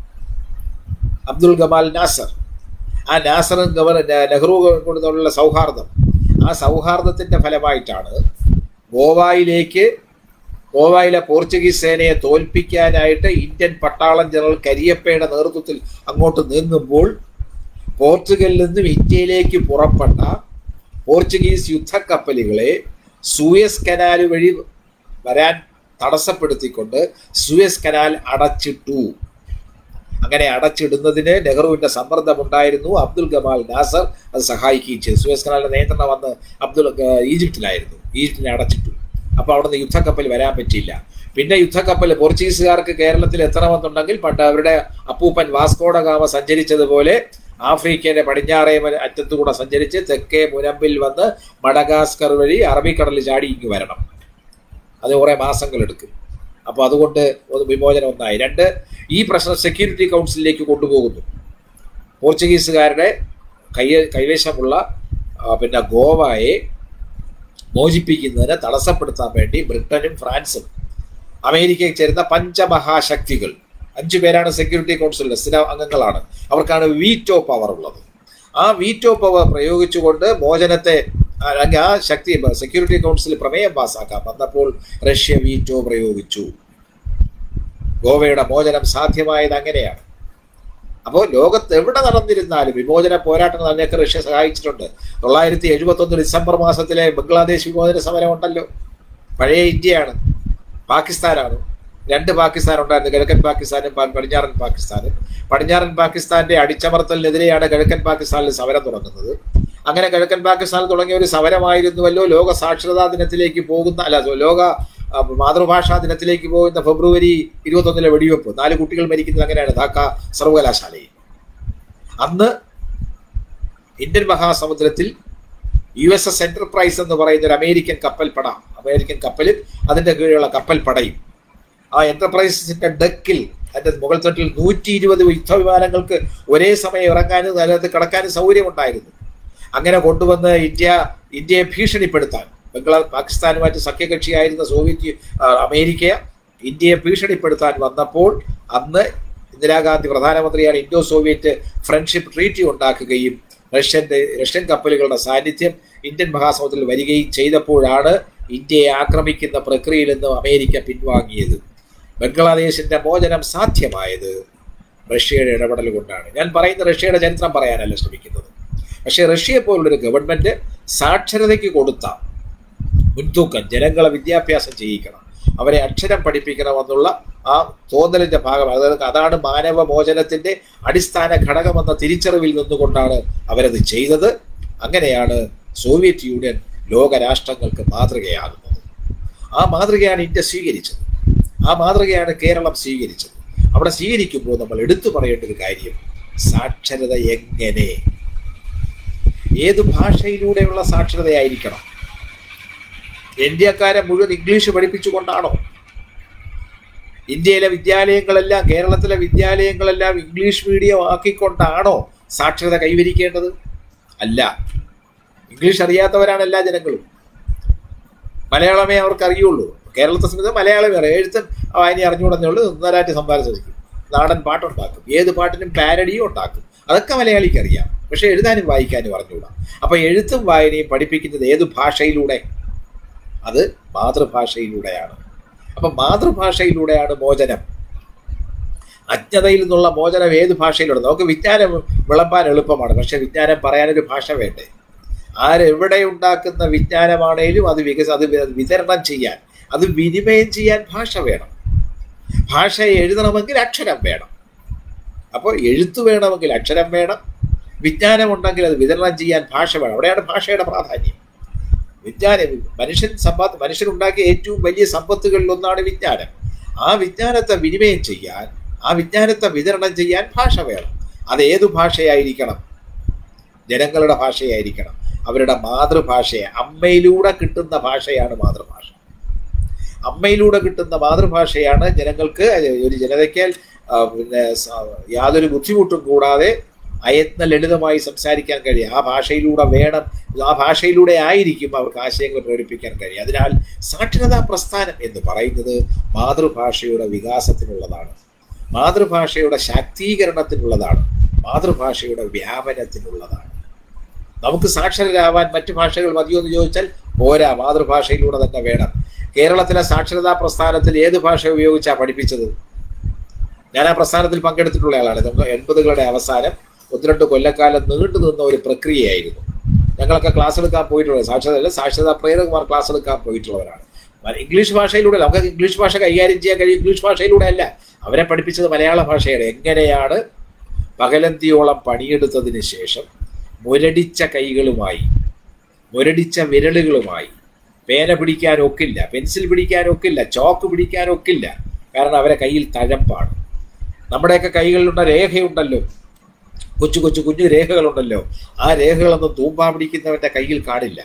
A: അബ്ദുൽ ഗമാൽ നാസർ ആ നാസറും ഗവർണർ നെഹ്റു കൊണ്ടുള്ള സൗഹാർദ്ദം ആ സൗഹാർദ്ദത്തിന്റെ ഫലമായിട്ടാണ് ഗോവയിലേക്ക് ഗോവയിലെ പോർച്ചുഗീസ് സേനയെ തോൽപ്പിക്കാനായിട്ട് ഇന്ത്യൻ പട്ടാളം ജനറൽ കരിയപ്പയുടെ നേതൃത്വത്തിൽ അങ്ങോട്ട് നീങ്ങുമ്പോൾ പോർച്ചുഗലിൽ നിന്നും ഇന്ത്യയിലേക്ക് പുറപ്പെട്ട പോർച്ചുഗീസ് യുദ്ധക്കപ്പലുകളെ സൂയസ് കനാൽ വഴി വരാൻ തടസ്സപ്പെടുത്തിക്കൊണ്ട് സൂയസ് കനാൽ അടച്ചിട്ടു അങ്ങനെ അടച്ചിടുന്നതിന് നെഹ്റുവിന്റെ സമ്മർദ്ദമുണ്ടായിരുന്നു അബ്ദുൽ ഗമാൽ നാസർ അത് സഹായിക്കുകയും ചെയ്തു സൂയസ് കനാലിന്റെ നിയന്ത്രണം വന്ന് അബ്ദുൽ ഈജിപ്തിലായിരുന്നു ഈജിപ്തിനെ അടച്ചിട്ടു അപ്പോൾ അവിടുന്ന് യുദ്ധക്കപ്പൽ വരാൻ പറ്റിയില്ല പിന്നെ യുദ്ധക്കപ്പൽ പോർച്ചുഗീസുകാർക്ക് കേരളത്തിൽ എത്തണമെന്നുണ്ടെങ്കിൽ പണ്ട് അവരുടെ അപ്പൂപ്പൻ വാസ്കോഡ ഗാമ സഞ്ചരിച്ചതുപോലെ ആഫ്രിക്കയുടെ പടിഞ്ഞാറേ അറ്റത്തുകൂടെ സഞ്ചരിച്ച് തെക്കേ മുനമ്പിൽ വന്ന് മഡഗാസ്കർ വഴി അറബിക്കടലിൽ ചാടി ഇങ്ങ് വരണം അത് കുറേ മാസങ്ങൾ എടുക്കും അപ്പോൾ അതുകൊണ്ട് വിമോചനം ഒന്നായി രണ്ട് ഈ പ്രശ്നം സെക്യൂരിറ്റി കൗൺസിലിലേക്ക് കൊണ്ടുപോകുന്നു പോർച്ചുഗീസുകാരുടെ കൈ കൈവശമുള്ള പിന്നെ ഗോവയെ മോചിപ്പിക്കുന്നതിന് തടസ്സപ്പെടുത്താൻ വേണ്ടി ബ്രിട്ടനും ഫ്രാൻസും അമേരിക്കയിൽ ചേരുന്ന പഞ്ചമഹാശക്തികൾ അഞ്ചു പേരാണ് സെക്യൂരിറ്റി കൗൺസിലിന്റെ സ്ഥിര അംഗങ്ങളാണ് അവർക്കാണ് വീറ്റോ പവർ ഉള്ളത് ആ വീറ്റോ പവർ പ്രയോഗിച്ചുകൊണ്ട് മോചനത്തെ അല്ലെങ്കിൽ ആ ശക്തി സെക്യൂരിറ്റി കൗൺസിൽ പ്രമേയം പാസ്സാക്കാൻ വന്നപ്പോൾ റഷ്യ വീറ്റോ പ്രയോഗിച്ചു ഗോവയുടെ മോചനം സാധ്യമായത് അങ്ങനെയാണ് അപ്പോൾ ലോകത്ത് എവിടെ നടന്നിരുന്നാലും വിമോചന പോരാട്ടങ്ങൾ അതിനൊക്കെ റഷ്യ സഹായിച്ചിട്ടുണ്ട് തൊള്ളായിരത്തി എഴുപത്തൊന്ന് ഡിസംബർ മാസത്തിലെ ബംഗ്ലാദേശ് വിമോചന സമരം ഉണ്ടല്ലോ പഴയ ഇന്ത്യയാണ് പാകിസ്ഥാനാണ് രണ്ട് പാകിസ്ഥാൻ ഉണ്ടായിരുന്നു കിഴക്കൻ പാകിസ്ഥാനും പടിഞ്ഞാറൻ പാകിസ്ഥാനും പടിഞ്ഞാറൻ പാകിസ്ഥാന്റെ അടിച്ചമർത്തലിനെതിരെയാണ് കിഴക്കൻ പാകിസ്ഥാനിൽ സമരം തുടങ്ങുന്നത് അങ്ങനെ കിഴക്കൻ പാകിസ്ഥാനിൽ തുടങ്ങിയ ഒരു സമരമായിരുന്നുവല്ലോ ലോക സാക്ഷരതാ ദിനത്തിലേക്ക് പോകുന്ന അല്ല ലോക മാതൃഭാഷാ ദിനത്തിലേക്ക് പോകുന്ന ഫെബ്രുവരി ഇരുപത്തൊന്നിലെ വെടിവെപ്പ് നാല് കുട്ടികൾ മരിക്കുന്നത് അങ്ങനെയാണ് ധാക്ക സർവകലാശാലയിൽ അന്ന് ഇന്ത്യൻ മഹാസമുദ്രത്തിൽ യു എസ് എസ് എന്റർപ്രൈസ് എന്ന് പറയുന്ന ഒരു അമേരിക്കൻ കപ്പൽപ്പട അമേരിക്കൻ കപ്പലും അതിന്റെ കീഴിലുള്ള കപ്പൽപ്പടയും ആ എന്റർപ്രൈസസിന്റെ ഡെക്കിൽ അതിന്റെ മുകൾ തട്ടിൽ നൂറ്റി ഇരുപത് യുദ്ധവിമാനങ്ങൾക്ക് ഒരേ സമയം ഇറങ്ങാനും അതിനകത്ത് കിടക്കാനും സൗകര്യമുണ്ടായിരുന്നു അങ്ങനെ കൊണ്ടുവന്ന് ഇന്ത്യ ഇന്ത്യയെ ഭീഷണിപ്പെടുത്താൻ ബംഗ്ലാ പാകിസ്ഥാനുമായിട്ട് സഖ്യകക്ഷിയായിരുന്ന സോവിയറ്റ് അമേരിക്ക ഇന്ത്യയെ ഭീഷണിപ്പെടുത്താൻ വന്നപ്പോൾ അന്ന് ഇന്ദിരാഗാന്ധി പ്രധാനമന്ത്രിയാണ് ഇൻഡോ സോവിയറ്റ് ഫ്രണ്ട്ഷിപ്പ് ട്രീറ്റി ഉണ്ടാക്കുകയും റഷ്യന്റെ റഷ്യൻ കപ്പലുകളുടെ സാന്നിധ്യം ഇന്ത്യൻ മഹാസമുദ്രത്തിൽ വരികയും ചെയ്തപ്പോഴാണ് ഇന്ത്യയെ ആക്രമിക്കുന്ന പ്രക്രിയയിൽ നിന്നും അമേരിക്ക പിൻവാങ്ങിയത് ബംഗ്ലാദേശിന്റെ മോചനം സാധ്യമായത് റഷ്യയുടെ ഇടപെടൽ കൊണ്ടാണ് ഞാൻ പറയുന്ന റഷ്യയുടെ ചരിത്രം പറയാനല്ല ശ്രമിക്കുന്നത് പക്ഷേ റഷ്യയെ പോലുള്ളൊരു ഗവൺമെന്റ് സാക്ഷരതയ്ക്ക് കൊടുത്ത മുൻതൂക്കം ജനങ്ങളെ വിദ്യാഭ്യാസം ചെയ്യിക്കണം അവരെ അക്ഷരം പഠിപ്പിക്കണമെന്നുള്ള ആ തോന്നലിന്റെ ഭാഗം അതായത് അതാണ് മാനവ മോചനത്തിന്റെ അടിസ്ഥാന ഘടകമെന്ന തിരിച്ചറിവിൽ നിന്നുകൊണ്ടാണ് അവരത് ചെയ്തത് അങ്ങനെയാണ് സോവിയറ്റ് യൂണിയൻ ലോകരാഷ്ട്രങ്ങൾക്ക് മാതൃകയാകുന്നത് ആ മാതൃകയാണ് ഇന്ത്യ സ്വീകരിച്ചത് ആ മാതൃകയാണ് കേരളം സ്വീകരിച്ചത് അവിടെ സ്വീകരിക്കുമ്പോൾ നമ്മൾ എടുത്തു പറയേണ്ട ഒരു കാര്യം സാക്ഷരത എങ്ങനെ ഏത് ഭാഷയിലൂടെയുള്ള സാക്ഷരതയായിരിക്കണം ഇന്ത്യക്കാരെ മുഴുവൻ ഇംഗ്ലീഷ് പഠിപ്പിച്ചുകൊണ്ടാണോ ഇന്ത്യയിലെ വിദ്യാലയങ്ങളെല്ലാം കേരളത്തിലെ വിദ്യാലയങ്ങളെല്ലാം ഇംഗ്ലീഷ് മീഡിയം ആക്കിക്കൊണ്ടാണോ സാക്ഷരത കൈവരിക്കേണ്ടത് അല്ല ഇംഗ്ലീഷ് അറിയാത്തവരാണ് എല്ലാ ജനങ്ങളും മലയാളമേ അവർക്ക് അറിയുള്ളൂ കേരളത്തെ സംബന്ധിച്ച് മലയാളമേ അറിയാം എഴുത്തും വായന അറിഞ്ഞുകൂടെന്നേ ഉള്ളൂ നന്നായിട്ട് സംസാരിച്ചിരിക്കും നാടൻ പാട്ടുണ്ടാക്കും ഏത് പാട്ടിനും പാരഡിയും ഉണ്ടാക്കും അതൊക്കെ മലയാളിക്ക് അറിയാം പക്ഷെ എഴുതാനും വായിക്കാനും അറിഞ്ഞുകൂടാ അപ്പൊ എഴുത്തും വായനയും പഠിപ്പിക്കുന്നത് ഏത് ഭാഷയിലൂടെ അത് മാതൃഭാഷയിലൂടെയാണ് അപ്പൊ മാതൃഭാഷയിലൂടെയാണ് മോചനം അജ്ഞതയിൽ നിന്നുള്ള മോചനം ഏത് ഭാഷയിലൂടെ നമുക്ക് വിജ്ഞാനം വിളമ്പാൻ എളുപ്പമാണ് പക്ഷെ വിജ്ഞാനം പറയാനൊരു ഭാഷ വേണ്ടേ ആരെവിടെ ഉണ്ടാക്കുന്ന വിജ്ഞാനമാണേലും അത് വികസ അത് വിതരണം ചെയ്യാൻ അത് വിനിമയം ചെയ്യാൻ ഭാഷ വേണം ഭാഷ എഴുതണമെങ്കിൽ അക്ഷരം വേണം അപ്പോൾ എഴുത്ത് വേണമെങ്കിൽ അക്ഷരം വേണം വിജ്ഞാനം ഉണ്ടെങ്കിൽ അത് വിതരണം ചെയ്യാൻ ഭാഷ വേണം അവിടെയാണ് ഭാഷയുടെ പ്രാധാന്യം വിജ്ഞാനം മനുഷ്യൻ സമ്പത്ത് മനുഷ്യനുണ്ടാക്കിയ ഏറ്റവും വലിയ സമ്പത്തുകളിൽ ഒന്നാണ് വിജ്ഞാനം ആ വിജ്ഞാനത്തെ വിനിമയം ചെയ്യാൻ ആ വിജ്ഞാനത്തെ വിതരണം ചെയ്യാൻ ഭാഷ വേണം അത് ഏതു ഭാഷയായിരിക്കണം ജനങ്ങളുടെ ഭാഷയായിരിക്കണം അവരുടെ മാതൃഭാഷയെ അമ്മയിലൂടെ കിട്ടുന്ന ഭാഷയാണ് മാതൃഭാഷ അമ്മയിലൂടെ കിട്ടുന്ന മാതൃഭാഷയാണ് ജനങ്ങൾക്ക് ഒരു ജനതയ്ക്ക് ആ, പിന്നെ സ- യാതൊരു ബുദ്ധിമുട്ടും കൂടാതെ അയത്ന ലളിതമായി സംസാരിക്കാൻ കഴിയും ആ ഭാഷയിലൂടെ വേണം ആ ഭാഷയിലൂടെ ആയിരിക്കും അവർക്ക് ആശയങ്ങൾ പ്രകടിപ്പിക്കാൻ കഴിയും അതിനാൽ സാക്ഷരതാ പ്രസ്ഥാനം എന്ന് പറയുന്നത് മാതൃഭാഷയുടെ വികാസത്തിനുള്ളതാണ് മാതൃഭാഷയുടെ ശാക്തീകരണത്തിനുള്ളതാണ് മാതൃഭാഷയുടെ വ്യാപനത്തിനുള്ളതാണ് നമുക്ക് സാക്ഷരരാവാൻ മറ്റു ഭാഷകൾ മതിയോ എന്ന് ചോദിച്ചാൽ പോരാ മാതൃഭാഷയിലൂടെ തന്നെ വേണം കേരളത്തിലെ സാക്ഷരതാ പ്രസ്ഥാനത്തിൽ ഏത് ഭാഷ ഉപയോഗിച്ചാണ് പഠിപ്പിച്ചത് ഞാൻ ആ പ്രസ്ഥാനത്തിൽ പങ്കെടുത്തിട്ടുള്ള ആളാണ് നമുക്ക് എൺപതുകളുടെ അവസാനം ഒന്ന് രണ്ട് കൊല്ലക്കാലം നീണ്ടു നിന്ന ഒരു പ്രക്രിയയായിരുന്നു ഞങ്ങളൊക്കെ ക്ലാസ് എടുക്കാൻ പോയിട്ടുള്ളത് സാക്ഷരത സാക്ഷരതാ പ്രേരകമാർ ക്ലാസ് എടുക്കാൻ പോയിട്ടുള്ളവരാണ് മല- ഇംഗ്ലീഷ് ഭാഷയിലൂടെ അല്ല. നമുക്ക് ഇംഗ്ലീഷ് ഭാഷ കൈകാര്യം ചെയ്യാൻ കഴിയും ഇംഗ്ലീഷ് ഭാഷയിലൂടെ അല്ല അവരെ പഠിപ്പിച്ചത് മലയാള ഭാഷയാണ് എങ്ങനെയാണ് പകലന്തിയോളം പണിയെടുത്തതിന് ശേഷം മുരടിച്ച കൈകളുമായി മുരടിച്ച വിരലുകളുമായി പേന പിടിക്കാൻ ഒക്കില്ല പെൻസിൽ പിടിക്കാൻ ഒക്കില്ല ചോക്ക് പിടിക്കാൻ ഒക്കില്ല കാരണം അവരെ കയ്യിൽ തഴമ്പാണ് നമ്മുടെയൊക്കെ കൈകളിലുള്ള രേഖയുണ്ടല്ലോ കൊച്ചു കൊച്ചു കുഞ്ഞു രേഖകളുണ്ടല്ലോ ആ രേഖകളൊന്നും തൂമ്പാ പിടിക്കുന്നവന്റെ കയ്യിൽ കാണില്ല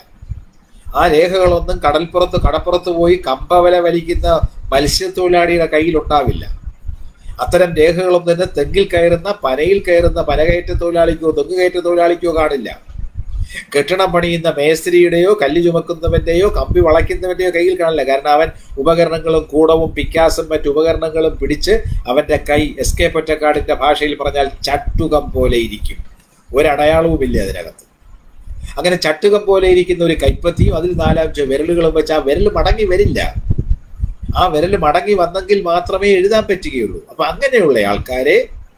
A: ആ രേഖകളൊന്നും കടൽപ്പുറത്ത് കടപ്പുറത്ത് പോയി കമ്പവല വലിക്കുന്ന മത്സ്യത്തൊഴിലാളിയുടെ കയ്യിൽ ഉണ്ടാവില്ല അത്തരം രേഖകളൊന്നും തന്നെ തെങ്ങിൽ കയറുന്ന പനയിൽ കയറുന്ന പനകയറ്റ തൊഴിലാളിക്കോ തെങ്ങുകയറ്റ തൊഴിലാളിക്കോ കാണില്ല കെട്ടിടം പണിയുന്ന മേസ്ത്രിയുടെയോ കല്ല് ചുമക്കുന്നവന്റെയോ കമ്പി വളയ്ക്കുന്നവന്റെയോ കയ്യിൽ കാണില്ല കാരണം അവൻ ഉപകരണങ്ങളും കൂടവും പിക്കാസും മറ്റു ഉപകരണങ്ങളും പിടിച്ച് അവന്റെ കൈ എസ് കെ പൊറ്റക്കാടിന്റെ ഭാഷയിൽ പറഞ്ഞാൽ ചട്ടുകം പോലെ ഇരിക്കും ഒരടയാളവുമില്ല അതിനകത്ത് അങ്ങനെ ചട്ടുകം പോലെ ഇരിക്കുന്ന ഒരു കൈപ്പത്തിയും അതിൽ നാലഞ്ച് വിരലുകളും വെച്ച് ആ വിരൽ മടങ്ങി വരില്ല ആ വിരൽ മടങ്ങി വന്നെങ്കിൽ മാത്രമേ എഴുതാൻ പറ്റുകയുള്ളൂ അപ്പൊ അങ്ങനെയുള്ള ആൾക്കാരെ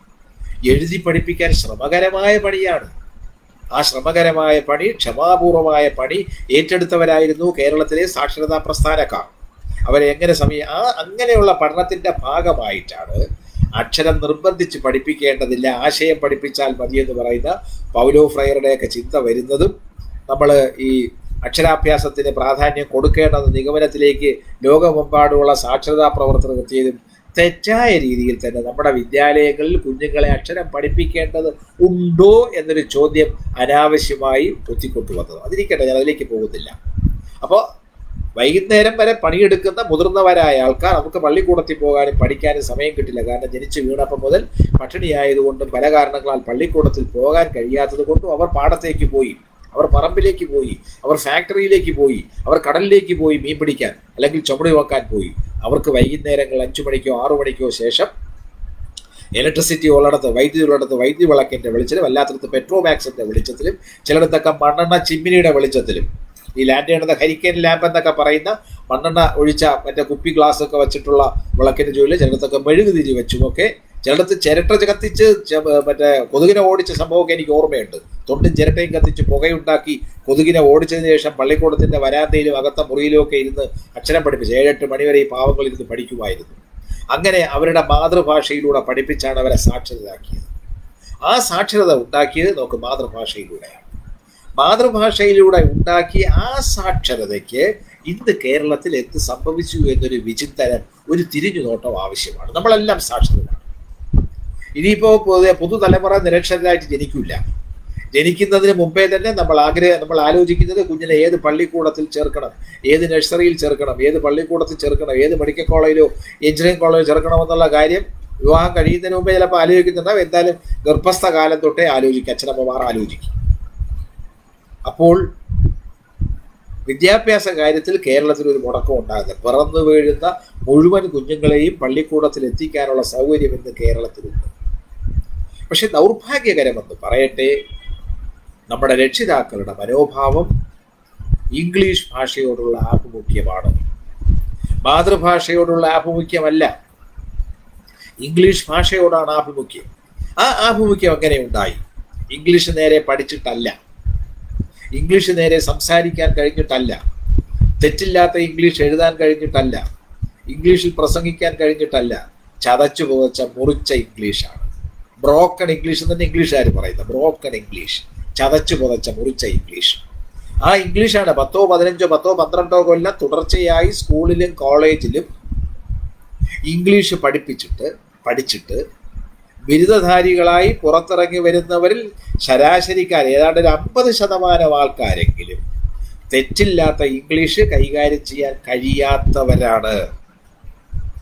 A: എഴുതി പഠിപ്പിക്കാൻ ശ്രമകരമായ പണിയാണ് ആ ശ്രമകരമായ പണി ക്ഷമാപൂർവമായ പണി ഏറ്റെടുത്തവരായിരുന്നു കേരളത്തിലെ സാക്ഷരതാ പ്രസ്ഥാനക്കാർ അവരെ എങ്ങനെ സമയ ആ അങ്ങനെയുള്ള പഠനത്തിന്റെ ഭാഗമായിട്ടാണ് അക്ഷരം നിർബന്ധിച്ച് പഠിപ്പിക്കേണ്ടതില്ല ആശയം പഠിപ്പിച്ചാൽ മതി എന്ന് പറയുന്ന പൗലോ ഫ്രയറുടെയൊക്കെ ചിന്ത വരുന്നതും നമ്മൾ ഈ അക്ഷരാഭ്യാസത്തിന് പ്രാധാന്യം കൊടുക്കേണ്ടെന്ന നിഗമനത്തിലേക്ക് ലോകമെമ്പാടുമുള്ള സാക്ഷരതാ പ്രവർത്തനം എത്തിയതും തെറ്റായ രീതിയിൽ തന്നെ നമ്മുടെ വിദ്യാലയങ്ങളിൽ കുഞ്ഞുങ്ങളെ അക്ഷരം പഠിപ്പിക്കേണ്ടത് ഉണ്ടോ എന്നൊരു ചോദ്യം അനാവശ്യമായി കുത്തിക്കൊണ്ടുവന്നത് അതിരിക്കട്ടെ ഞാൻ അതിലേക്ക് പോകുന്നില്ല അപ്പോൾ വൈകുന്നേരം വരെ പണിയെടുക്കുന്ന മുതിർന്നവരായ ആൾക്കാർ നമുക്ക് പള്ളിക്കൂടത്തിൽ പോകാനും പഠിക്കാനും സമയം കിട്ടില്ല കാരണം ജനിച്ചു വീണപ്പം മുതൽ പട്ടിണിയായതുകൊണ്ടും പല കാരണങ്ങളാൽ പള്ളിക്കൂടത്തിൽ പോകാൻ കഴിയാത്തത് കൊണ്ടും അവർ പാടത്തേക്ക് പോയി അവർ പറമ്പിലേക്ക് പോയി അവർ ഫാക്ടറിയിലേക്ക് പോയി അവർ കടലിലേക്ക് പോയി മീൻ പിടിക്കാൻ അല്ലെങ്കിൽ ചുമടി വെക്കാൻ പോയി അവർക്ക് വൈകുന്നേരങ്ങൾ അഞ്ചു മണിക്കോ ആറു മണിക്കോ ശേഷം ഇലക്ട്രിസിറ്റി ഉള്ളിടത്ത് വൈദ്യുതി ഉള്ളിടത്ത് വൈദ്യുതി വിളക്കിന്റെ വെളിച്ചത്തിലും അല്ലാത്തടത്ത് പെട്രോമാക്സിന്റെ വെളിച്ചത്തിലും ചിലയിടത്തൊക്കെ മണ്ണെണ്ണ ചിമ്മിനിയുടെ വെളിച്ചത്തിലും ഈ ലാൻഡ് ചെയ്യണത് ഹരിക്കേൻ ലാമ്പ് എന്നൊക്കെ പറയുന്ന മണ്ണെണ്ണ ഒഴിച്ച മറ്റേ കുപ്പി ഗ്ലാസ് ഒക്കെ വെച്ചിട്ടുള്ള വിളക്കിന്റെ ജോലി ചിലയിടത്തൊക്കെ മെഴുകുതിരി വെച്ചുമൊക്കെ ചിലയിടത്ത് ചിരട്ട കത്തിച്ച് ചെ- മറ്റേ കൊതുകിനെ ഓടിച്ച സംഭവമൊക്കെ എനിക്ക് ഓർമ്മയുണ്ട് തൊണ്ടും ചിരട്ടയും കത്തിച്ച് പുകയുണ്ടാക്കി കൊതുകിനെ ഓടിച്ചതിന് ശേഷം പള്ളിക്കൂടത്തിന്റെ വരാന്തയിലും അകത്ത മുറിയിലും ഒക്കെ ഇരുന്ന് അക്ഷരം പഠിപ്പിച്ച് ഏഴെട്ട് മണിവരെ ഈ പാവങ്ങൾ ഇരുന്ന് പഠിക്കുമായിരുന്നു അങ്ങനെ അവരുടെ മാതൃഭാഷയിലൂടെ പഠിപ്പിച്ചാണ് അവരെ സാക്ഷരരാക്കിയത് ആ സാക്ഷരത ഉണ്ടാക്കിയത് നമുക്ക് മാതൃഭാഷയിലൂടെയാണ് മാതൃഭാഷയിലൂടെ ഉണ്ടാക്കിയ ആ സാക്ഷരതയ്ക്ക് ഇന്ന് കേരളത്തിൽ എന്ത് സംഭവിച്ചു എന്നൊരു വിചിന്തനം ഒരു തിരിഞ്ഞു നോട്ടം ആവശ്യമാണ് നമ്മളെല്ലാം സാക്ഷരരാണ് ഇനിയിപ്പോ പൊതു- പുതുതലമുറ നിരക്ഷരരായിട്ട് ജനിക്കില്ല ജനിക്കുന്നതിന് മുമ്പേ തന്നെ നമ്മൾ ആഗ്രഹം നമ്മൾ ആലോചിക്കുന്നത് കുഞ്ഞിനെ ഏത് പള്ളിക്കൂടത്തിൽ ചേർക്കണം ഏത് നഴ്സറിയിൽ ചേർക്കണം ഏത് പള്ളിക്കൂടത്തിൽ ചേർക്കണം ഏത് മെഡിക്കൽ കോളേജിലോ എഞ്ചിനീയറിംഗ് കോളേജിലോ ചേർക്കണമെന്നുള്ള കാര്യം വിവാഹം കഴിയുന്നതിന് മുമ്പേ ചിലപ്പോൾ ആലോചിക്കുന്നുണ്ടാവും എന്തായാലും ഗർഭസ്ഥ കാലം തൊട്ടേ ആലോചിക്കും അച്ഛനമ്മമാർ ആലോചിക്കും അപ്പോൾ വിദ്യാഭ്യാസ കാര്യത്തിൽ കേരളത്തിൽ ഒരു മുടക്കം ഉണ്ടാകുന്നത് പിറന്നു വീഴുന്ന മുഴുവൻ കുഞ്ഞുങ്ങളെയും പള്ളിക്കൂടത്തിൽ എത്തിക്കാനുള്ള സൗകര്യം ഇന്ന് കേരളത്തിലുണ്ട് പക്ഷെ ദൗർഭാഗ്യകരമെന്ന് പറയട്ടെ നമ്മുടെ രക്ഷിതാക്കളുടെ മനോഭാവം ഇംഗ്ലീഷ് ഭാഷയോടുള്ള ആഭിമുഖ്യമാണ് മാതൃഭാഷയോടുള്ള ആഭിമുഖ്യമല്ല ഇംഗ്ലീഷ് ഭാഷയോടാണ് ആഭിമുഖ്യം ആ ആഭിമുഖ്യം എങ്ങനെ ഉണ്ടായി ഇംഗ്ലീഷ് നേരെ പഠിച്ചിട്ടല്ല ഇംഗ്ലീഷ് നേരെ സംസാരിക്കാൻ കഴിഞ്ഞിട്ടല്ല തെറ്റില്ലാത്ത ഇംഗ്ലീഷ് എഴുതാൻ കഴിഞ്ഞിട്ടല്ല ഇംഗ്ലീഷിൽ പ്രസംഗിക്കാൻ കഴിഞ്ഞിട്ടല്ല ചതച്ചു പുതച്ച മുറിച്ച ഇംഗ്ലീഷാണ് ബ്രോക്കൺ ഇംഗ്ലീഷ് തന്നെ ഇംഗ്ലീഷുകാർ പറയുന്നത് ബ്രോക്കൺ ഇംഗ്ലീഷ് ചതച്ചു പുതച്ച മുറിച്ച ഇംഗ്ലീഷ് ആ ഇംഗ്ലീഷാണ് പത്തോ പതിനഞ്ചോ പത്തോ പന്ത്രണ്ടോ കൊല്ലം തുടർച്ചയായി സ്കൂളിലും കോളേജിലും ഇംഗ്ലീഷ് പഠിപ്പിച്ചിട്ട് പഠിച്ചിട്ട് ബിരുദധാരികളായി പുറത്തിറങ്ങി വരുന്നവരിൽ ശരാശരിക്കാർ ഏതാണ്ട് ഒരു അമ്പത് ശതമാനം ആൾക്കാരെങ്കിലും തെറ്റില്ലാത്ത ഇംഗ്ലീഷ് കൈകാര്യം ചെയ്യാൻ കഴിയാത്തവരാണ്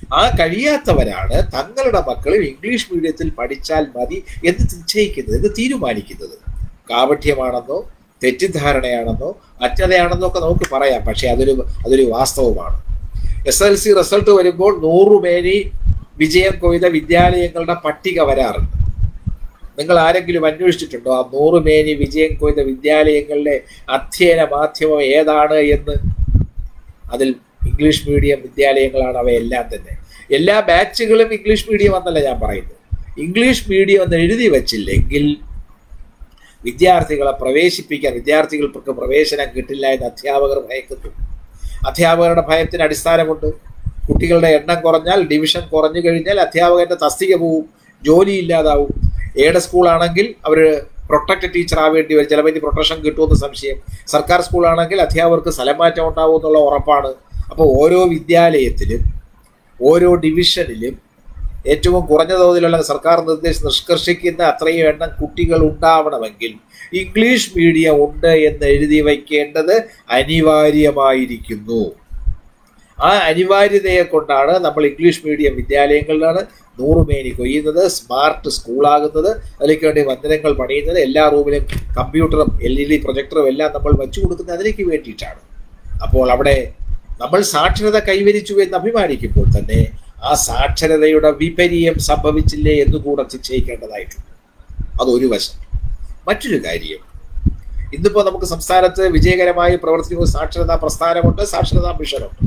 A: ആ കഴിയാത്തവരാണ് തങ്ങളുടെ മക്കളും ഇംഗ്ലീഷ് മീഡിയത്തിൽ പഠിച്ചാൽ മതി എന്ന് നിശ്ചയിക്കുന്നത് എന്ന് തീരുമാനിക്കുന്നത് കാപഠ്യമാണെന്നോ തെറ്റിദ്ധാരണയാണെന്നോ അജ്ഞതയാണെന്നോ ഒക്കെ നമുക്ക് പറയാം പക്ഷെ അതൊരു അതൊരു വാസ്തവമാണ് എസ് എൽ സി റിസൾട്ട് വരുമ്പോൾ നൂറുപേരി വിജയം കൊയ്ത വിദ്യാലയങ്ങളുടെ പട്ടിക വരാറുണ്ട് നിങ്ങൾ ആരെങ്കിലും അന്വേഷിച്ചിട്ടുണ്ടോ ആ നൂറുമേനി വിജയം കൊയ്ത വിദ്യാലയങ്ങളിലെ അധ്യയന മാധ്യമം ഏതാണ് എന്ന് അതിൽ ഇംഗ്ലീഷ് മീഡിയം വിദ്യാലയങ്ങളാണ് അവയെല്ലാം തന്നെ എല്ലാ ബാച്ചുകളും ഇംഗ്ലീഷ് മീഡിയം എന്നല്ല ഞാൻ പറയുന്നത് ഇംഗ്ലീഷ് മീഡിയം എന്ന് എഴുതി വച്ചില്ലെങ്കിൽ വിദ്യാർത്ഥികളെ പ്രവേശിപ്പിക്കാൻ വിദ്യാർത്ഥികൾക്ക് പ്രവേശനം കിട്ടില്ല എന്ന് അധ്യാപകർ ഭയക്കുന്നു അധ്യാപകരുടെ ഭയത്തിന് അടിസ്ഥാനമുണ്ട് കുട്ടികളുടെ എണ്ണം കുറഞ്ഞാൽ ഡിവിഷൻ കുറഞ്ഞു കഴിഞ്ഞാൽ അധ്യാപകന്റെ തസ്തിക പോവും ജോലി ഇല്ലാതാവും ഏടെ സ്കൂളാണെങ്കിൽ അവർ പ്രൊട്ടക്ട് ടീച്ചർ ആവേണ്ടി വരും ചിലപ്പോൾ ഇനി പ്രൊട്ടക്ഷൻ കിട്ടുമെന്ന് സംശയം സർക്കാർ സ്കൂളാണെങ്കിൽ അധ്യാപകർക്ക് സ്ഥലം മാറ്റം ഉണ്ടാവും എന്നുള്ള ഉറപ്പാണ് അപ്പോൾ ഓരോ വിദ്യാലയത്തിലും ഓരോ ഡിവിഷനിലും ഏറ്റവും കുറഞ്ഞ തോതിലുള്ള സർക്കാർ നിർദ്ദേശം നിഷ്കർഷിക്കുന്ന അത്രയും എണ്ണം കുട്ടികൾ ഉണ്ടാവണമെങ്കിൽ ഇംഗ്ലീഷ് മീഡിയം ഉണ്ട് എന്ന് എഴുതി വയ്ക്കേണ്ടത് അനിവാര്യമായിരിക്കുന്നു ആ അനിവാര്യതയെ കൊണ്ടാണ് നമ്മൾ ഇംഗ്ലീഷ് മീഡിയം വിദ്യാലയങ്ങളിലാണ് നൂറുമേനി കൊയ്യുന്നത് സ്മാർട്ട് സ്കൂളാകുന്നത് അതിലേക്ക് വേണ്ടി മന്ദിരങ്ങൾ പണിയുന്നത് എല്ലാ റൂമിലും കമ്പ്യൂട്ടറും എൽ ഇ ഡി പ്രൊജക്ടറും എല്ലാം നമ്മൾ വെച്ചു കൊടുക്കുന്നത് അതിലേക്ക് വേണ്ടിയിട്ടാണ് അപ്പോൾ അവിടെ നമ്മൾ സാക്ഷരത കൈവരിച്ചു എന്ന് അഭിമാനിക്കുമ്പോൾ തന്നെ ആ സാക്ഷരതയുടെ വിപര്യം സംഭവിച്ചില്ലേ എന്നുകൂടെ നിശ്ചയിക്കേണ്ടതായിട്ടുണ്ട് അതൊരു വശം മറ്റൊരു കാര്യം ഇന്നിപ്പോൾ നമുക്ക് സംസ്ഥാനത്ത് വിജയകരമായി പ്രവർത്തിക്കുന്ന സാക്ഷരതാ പ്രസ്ഥാനമുണ്ട് സാക്ഷരതാ മിഷനുണ്ട്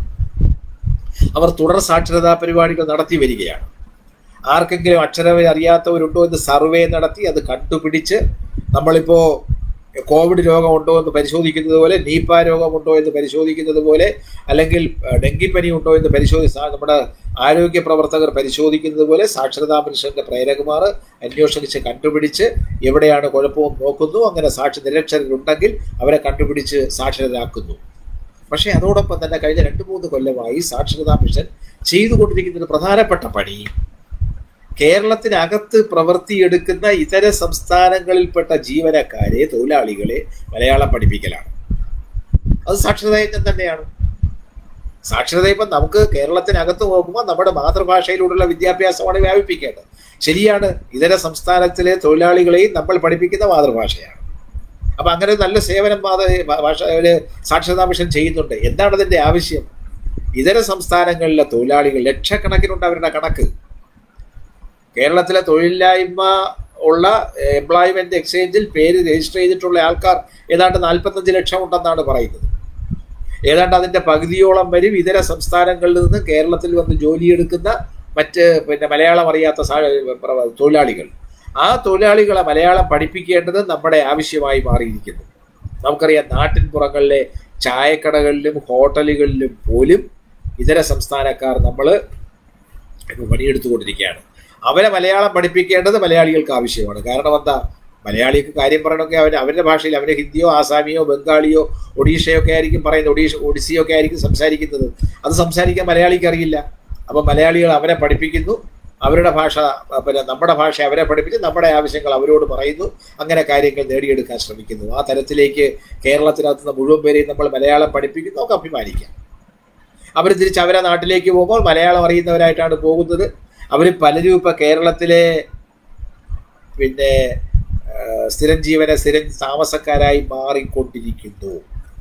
A: അവർ തുടർ സാക്ഷരതാ പരിപാടികൾ നടത്തി വരികയാണ് ആർക്കെങ്കിലും അക്ഷരം അറിയാത്തവരുണ്ടോ എന്ന് സർവേ നടത്തി അത് കണ്ടുപിടിച്ച് നമ്മളിപ്പോൾ കോവിഡ് രോഗമുണ്ടോ എന്ന് പരിശോധിക്കുന്നത് പോലെ നീപ്പ രോഗമുണ്ടോ എന്ന് പരിശോധിക്കുന്നത് പോലെ അല്ലെങ്കിൽ ഡെങ്കിപ്പനി ഉണ്ടോ എന്ന് പരിശോധി നമ്മുടെ ആരോഗ്യ പ്രവർത്തകർ പരിശോധിക്കുന്നത് പോലെ സാക്ഷരതാ മിഷന്റെ പ്രേരകുമാർ അന്വേഷിച്ച് കണ്ടുപിടിച്ച് എവിടെയാണ് കുഴപ്പവും നോക്കുന്നു അങ്ങനെ സാക്ഷി നിരക്ഷരരുണ്ടെങ്കിൽ അവരെ കണ്ടുപിടിച്ച് സാക്ഷരരാക്കുന്നു പക്ഷേ അതോടൊപ്പം തന്നെ കഴിഞ്ഞ രണ്ട് മൂന്ന് കൊല്ലമായി സാക്ഷരതാ മിഷൻ ചെയ്തുകൊണ്ടിരിക്കുന്ന ഒരു പ്രധാനപ്പെട്ട പണി കേരളത്തിനകത്ത് പ്രവൃത്തിയെടുക്കുന്ന ഇതര സംസ്ഥാനങ്ങളിൽപ്പെട്ട ജീവനക്കാരെ തൊഴിലാളികളെ മലയാളം പഠിപ്പിക്കലാണ് അത് സാക്ഷരതായജ്ഞം തന്നെയാണ് സാക്ഷരത ഇപ്പം നമുക്ക് കേരളത്തിനകത്ത് നോക്കുമ്പോൾ നമ്മുടെ മാതൃഭാഷയിലൂടെയുള്ള വിദ്യാഭ്യാസമാണ് വ്യാപിപ്പിക്കേണ്ടത് ശരിയാണ് ഇതര സംസ്ഥാനത്തിലെ തൊഴിലാളികളെയും നമ്മൾ പഠിപ്പിക്കുന്ന മാതൃഭാഷയാണ് അപ്പൊ അങ്ങനെ നല്ല സേവനം ഭാഷ സാക്ഷരതാ മിഷൻ ചെയ്യുന്നുണ്ട് എന്താണ് അതിന്റെ ആവശ്യം ഇതര സംസ്ഥാനങ്ങളിലെ തൊഴിലാളികൾ ലക്ഷക്കണക്കിനുണ്ട് അവരുടെ കണക്ക് കേരളത്തിലെ തൊഴിലില്ലായ്മ ഉള്ള എംപ്ലോയ്മെന്റ് എക്സ്ചേഞ്ചിൽ പേര് രജിസ്റ്റർ ചെയ്തിട്ടുള്ള ആൾക്കാർ ഏതാണ്ട് നാൽപ്പത്തഞ്ച് ലക്ഷം ഉണ്ടെന്നാണ് പറയുന്നത് ഏതാണ്ട് അതിന്റെ പകുതിയോളം വരും ഇതര സംസ്ഥാനങ്ങളിൽ നിന്ന് കേരളത്തിൽ വന്ന് ജോലിയെടുക്കുന്ന മറ്റ് പിന്നെ മലയാളം അറിയാത്ത തൊഴിലാളികൾ ആ തൊഴിലാളികളെ മലയാളം പഠിപ്പിക്കേണ്ടത് നമ്മുടെ ആവശ്യമായി മാറിയിരിക്കുന്നു നമുക്കറിയാം നാട്ടിൻ പുറങ്ങളിലെ ചായക്കടകളിലും ഹോട്ടലുകളിലും പോലും ഇതര സംസ്ഥാനക്കാർ നമ്മൾ പണിയെടുത്തുകൊണ്ടിരിക്കുകയാണ് അവരെ മലയാളം പഠിപ്പിക്കേണ്ടത് മലയാളികൾക്ക് ആവശ്യമാണ് കാരണം എന്താ മലയാളിക്ക് കാര്യം പറയണമെങ്കിൽ അവർ അവരുടെ ഭാഷയിൽ അവരെ ഹിന്ദിയോ ആസാമിയോ ബംഗാളിയോ ഒഡീഷയോ ഒക്കെ ആയിരിക്കും പറയുന്നത് ഒഡീഷ ഒഡീസിയോ ഒക്കെ ആയിരിക്കും സംസാരിക്കുന്നത് അത് സംസാരിക്കാൻ മലയാളിക്ക് അറിയില്ല അപ്പം മലയാളികൾ അവരെ പഠിപ്പിക്കുന്നു അവരുടെ ഭാഷ പിന്നെ നമ്മുടെ ഭാഷ അവരെ പഠിപ്പിച്ച് നമ്മുടെ ആവശ്യങ്ങൾ അവരോട് പറയുന്നു അങ്ങനെ കാര്യങ്ങൾ നേടിയെടുക്കാൻ ശ്രമിക്കുന്നു ആ തരത്തിലേക്ക് കേരളത്തിനകത്തുനിന്ന് മുഴുവൻ പേരെയും നമ്മൾ മലയാളം പഠിപ്പിക്കുന്നു നമുക്ക് അഭിമാനിക്കാം അവർ തിരിച്ച് അവരെ നാട്ടിലേക്ക് പോകുമ്പോൾ മലയാളം അറിയുന്നവരായിട്ടാണ് പോകുന്നത് അവർ പലരും ഇപ്പം കേരളത്തിലെ പിന്നെ സ്ഥിരം ജീവന സ്ഥിരം താമസക്കാരായി മാറിക്കൊണ്ടിരിക്കുന്നു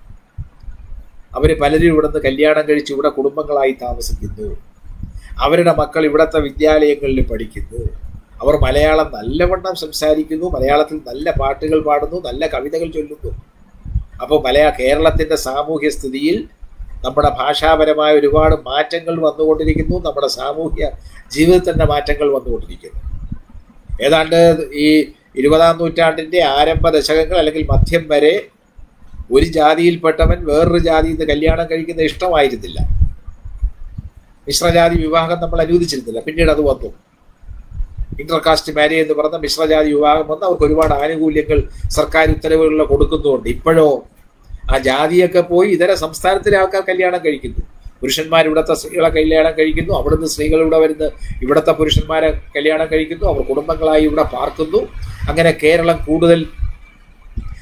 A: അവർ പലരും ഇവിടുന്ന് കല്യാണം കഴിച്ച് ഇവിടെ കുടുംബങ്ങളായി താമസിക്കുന്നു അവരുടെ മക്കൾ ഇവിടുത്തെ വിദ്യാലയങ്ങളിൽ പഠിക്കുന്നു അവർ മലയാളം നല്ലവണ്ണം സംസാരിക്കുന്നു മലയാളത്തിൽ നല്ല പാട്ടുകൾ പാടുന്നു നല്ല കവിതകൾ ചൊല്ലുന്നു അപ്പോൾ മലയാള കേരളത്തിൻ്റെ സാമൂഹ്യ സ്ഥിതിയിൽ നമ്മുടെ ഭാഷാപരമായ ഒരുപാട് മാറ്റങ്ങൾ വന്നുകൊണ്ടിരിക്കുന്നു നമ്മുടെ സാമൂഹ്യ ജീവിതത്തിൻ്റെ മാറ്റങ്ങൾ വന്നുകൊണ്ടിരിക്കുന്നു ഏതാണ്ട് ഈ ഇരുപതാം നൂറ്റാണ്ടിൻ്റെ ആരംഭ ദശകങ്ങൾ അല്ലെങ്കിൽ മധ്യം വരെ ഒരു ജാതിയിൽപ്പെട്ടവൻ വേറൊരു ജാതിയിൽ നിന്ന് കല്യാണം കഴിക്കുന്ന ഇഷ്ടമായിരുന്നില്ല മിശ്രജാതി വിവാഹം നമ്മൾ അനുവദിച്ചിരുന്നില്ല പിന്നീട് അത് വന്നു ഇന്റർകാസ്റ്റ് മാരേജ് എന്ന് പറഞ്ഞ മിശ്രജാതി വിവാഹം വന്ന് അവർക്ക് ഒരുപാട് ആനുകൂല്യങ്ങൾ സർക്കാർ ഉത്തരവുകളിൽ കൊടുക്കുന്നുണ്ട് ഇപ്പോഴോ ആ ജാതിയൊക്കെ പോയി ഇതര സംസ്ഥാനത്തിലെ ആൾക്കാർ കല്യാണം കഴിക്കുന്നു പുരുഷന്മാർ ഇവിടുത്തെ സ്ത്രീകളെ കല്യാണം കഴിക്കുന്നു അവിടുന്ന് സ്ത്രീകൾ ഇവിടെ വരുന്ന ഇവിടുത്തെ പുരുഷന്മാരെ കല്യാണം കഴിക്കുന്നു അവർ കുടുംബങ്ങളായി ഇവിടെ പാർക്കുന്നു അങ്ങനെ കേരളം കൂടുതൽ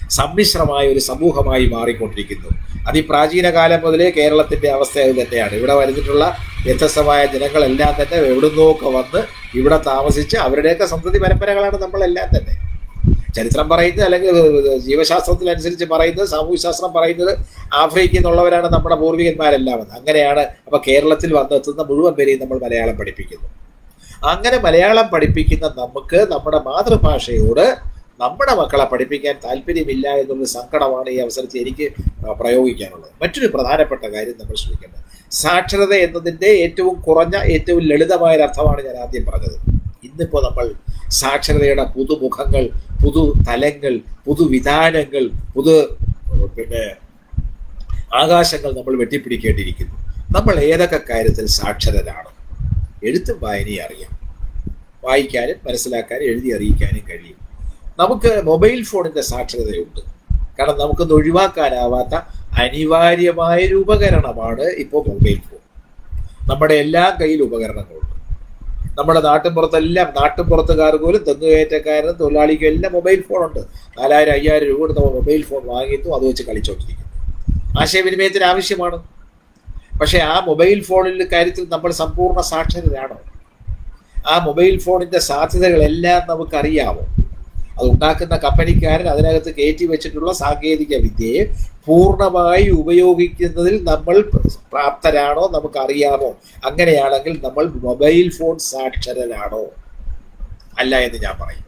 A: സമ്മിശ്രമായ ഒരു സമൂഹമായി മാറിക്കൊണ്ടിരിക്കുന്നു അതിപ്രാചീന കാലം മുതലേ കേരളത്തിന്റെ അവസ്ഥ അത് തന്നെയാണ് ഇവിടെ വരുന്നിട്ടുള്ള വ്യത്യസ്തമായ ജനങ്ങളെല്ലാം തന്നെ എവിടുന്നൊക്കെ വന്ന് ഇവിടെ താമസിച്ച് അവരുടെയൊക്കെ സന്തതി പരമ്പരകളാണ് നമ്മളെല്ലാം തന്നെ ചരിത്രം പറയുന്നത് അല്ലെങ്കിൽ ജീവശാസ്ത്രത്തിനനുസരിച്ച് പറയുന്നത് സാമൂഹ്യശാസ്ത്രം പറയുന്നത് ആഫ്രിക്കയിൽ നിന്നുള്ളവരാണ് നമ്മുടെ പൂർവികന്മാരെല്ലാം വന്നത് അങ്ങനെയാണ് അപ്പൊ കേരളത്തിൽ വന്നെത്തുന്ന മുഴുവൻ പേരെയും നമ്മൾ മലയാളം പഠിപ്പിക്കുന്നു അങ്ങനെ മലയാളം പഠിപ്പിക്കുന്ന നമുക്ക് നമ്മുടെ മാതൃഭാഷയോട് നമ്മുടെ മക്കളെ പഠിപ്പിക്കാൻ താല്പര്യമില്ല എന്നുള്ള സങ്കടമാണ് ഈ അവസരത്തിൽ എനിക്ക് പ്രയോഗിക്കാനുള്ളത് മറ്റൊരു പ്രധാനപ്പെട്ട കാര്യം നമ്മൾ ശ്രദ്ധിക്കേണ്ടത് സാക്ഷരത എന്നതിൻ്റെ ഏറ്റവും കുറഞ്ഞ ഏറ്റവും ലളിതമായ അർത്ഥമാണ് ഞാൻ ആദ്യം പറഞ്ഞത് ഇന്നിപ്പോൾ നമ്മൾ സാക്ഷരതയുടെ പുതുമുഖങ്ങൾ പുതു തലങ്ങൾ പുതുവിധാനങ്ങൾ പുതു പിന്നെ ആകാശങ്ങൾ നമ്മൾ വെട്ടിപ്പിടിക്കേണ്ടിയിരിക്കുന്നു നമ്മൾ ഏതൊക്കെ കാര്യത്തിൽ സാക്ഷരരാണ് എഴുത്തും വായനയും അറിയാം വായിക്കാനും മനസ്സിലാക്കാനും എഴുതി അറിയിക്കാനും കഴിയും നമുക്ക് മൊബൈൽ ഫോണിന്റെ സാക്ഷരതയുണ്ട് കാരണം നമുക്കൊന്ന് ഒഴിവാക്കാനാവാത്ത അനിവാര്യമായ ഒരു ഉപകരണമാണ് ഇപ്പോൾ മൊബൈൽ ഫോൺ നമ്മുടെ എല്ലാ കയ്യിൽ ഉപകരണങ്ങളുണ്ട് നമ്മുടെ നാട്ടിൻപുറത്തെല്ലാം നാട്ടിൻപുറത്തുകാർ പോലും തെങ്ങുകയറ്റക്കാരനും തൊഴിലാളിക്കും എല്ലാം മൊബൈൽ ഫോണുണ്ട് നാലായിരം അയ്യായിരം രൂപ നമ്മൾ മൊബൈൽ ഫോൺ വാങ്ങിയിട്ടു അത് വെച്ച് കളിച്ചോണ്ടിരിക്കുന്നു ആശയവിനിമയത്തിന് ആവശ്യമാണ് പക്ഷേ ആ മൊബൈൽ ഫോണിന്റെ കാര്യത്തിൽ നമ്മൾ സമ്പൂർണ്ണ സാക്ഷരരാണോ ആ മൊബൈൽ ഫോണിന്റെ സാധ്യതകളെല്ലാം നമുക്കറിയാമോ അത് ഉണ്ടാക്കുന്ന കമ്പനിക്കാരൻ അതിനകത്ത് കയറ്റി വെച്ചിട്ടുള്ള സാങ്കേതിക വിദ്യയെ പൂർണ്ണമായി ഉപയോഗിക്കുന്നതിൽ നമ്മൾ പ്രാപ്തരാണോ നമുക്കറിയാമോ അങ്ങനെയാണെങ്കിൽ നമ്മൾ മൊബൈൽ ഫോൺ സാക്ഷരരാണോ അല്ല എന്ന് ഞാൻ പറയും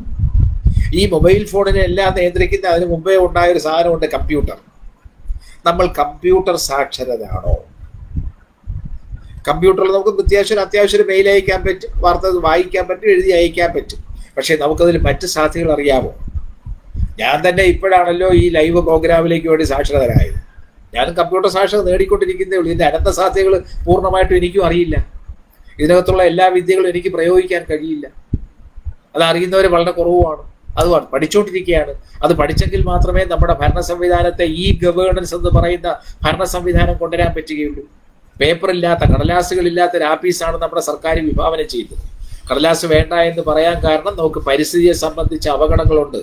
A: ഈ മൊബൈൽ ഫോണിനെ എല്ലാം നിയന്ത്രിക്കുന്ന അതിന് മുമ്പേ ഉണ്ടായ ഒരു സാധനമുണ്ട് കമ്പ്യൂട്ടർ നമ്മൾ കമ്പ്യൂട്ടർ സാക്ഷരരാണോ കമ്പ്യൂട്ടറിൽ നമുക്ക് അത്യാവശ്യം അത്യാവശ്യം മെയിൽ അയക്കാൻ പറ്റും വാർത്ത വായിക്കാൻ പറ്റും എഴുതി അയക്കാൻ പറ്റും പക്ഷെ നമുക്കതിൽ മറ്റ് സാധ്യതകൾ അറിയാമോ ഞാൻ തന്നെ ഇപ്പോഴാണല്ലോ ഈ ലൈവ് പ്രോഗ്രാമിലേക്ക് വേണ്ടി സാക്ഷരതരായത് ഞാനും കമ്പ്യൂട്ടർ സാക്ഷരത നേടിക്കൊണ്ടിരിക്കുന്നേ ഉള്ളൂ ഇതിന്റെ അനന്ത സാധ്യതകൾ പൂർണ്ണമായിട്ടും എനിക്കും അറിയില്ല ഇതിനകത്തുള്ള എല്ലാ വിദ്യകളും എനിക്ക് പ്രയോഗിക്കാൻ കഴിയില്ല അത് അറിയുന്നവർ വളരെ കുറവുമാണ് അത് പഠിച്ചുകൊണ്ടിരിക്കുകയാണ് അത് പഠിച്ചെങ്കിൽ മാത്രമേ നമ്മുടെ ഭരണ സംവിധാനത്തെ ഈ ഗവേണൻസ് എന്ന് പറയുന്ന ഭരണ സംവിധാനം കൊണ്ടുവരാൻ പറ്റുകയുള്ളൂ പേപ്പറില്ലാത്ത കടലാസുകളില്ലാത്ത ഒരു ആപ്പീസാണ് നമ്മുടെ സർക്കാർ വിഭാവനം ചെയ്തത് കടലാസ് വേണ്ട എന്ന് പറയാൻ കാരണം നമുക്ക് പരിസ്ഥിതിയെ സംബന്ധിച്ച അപകടങ്ങളുണ്ട്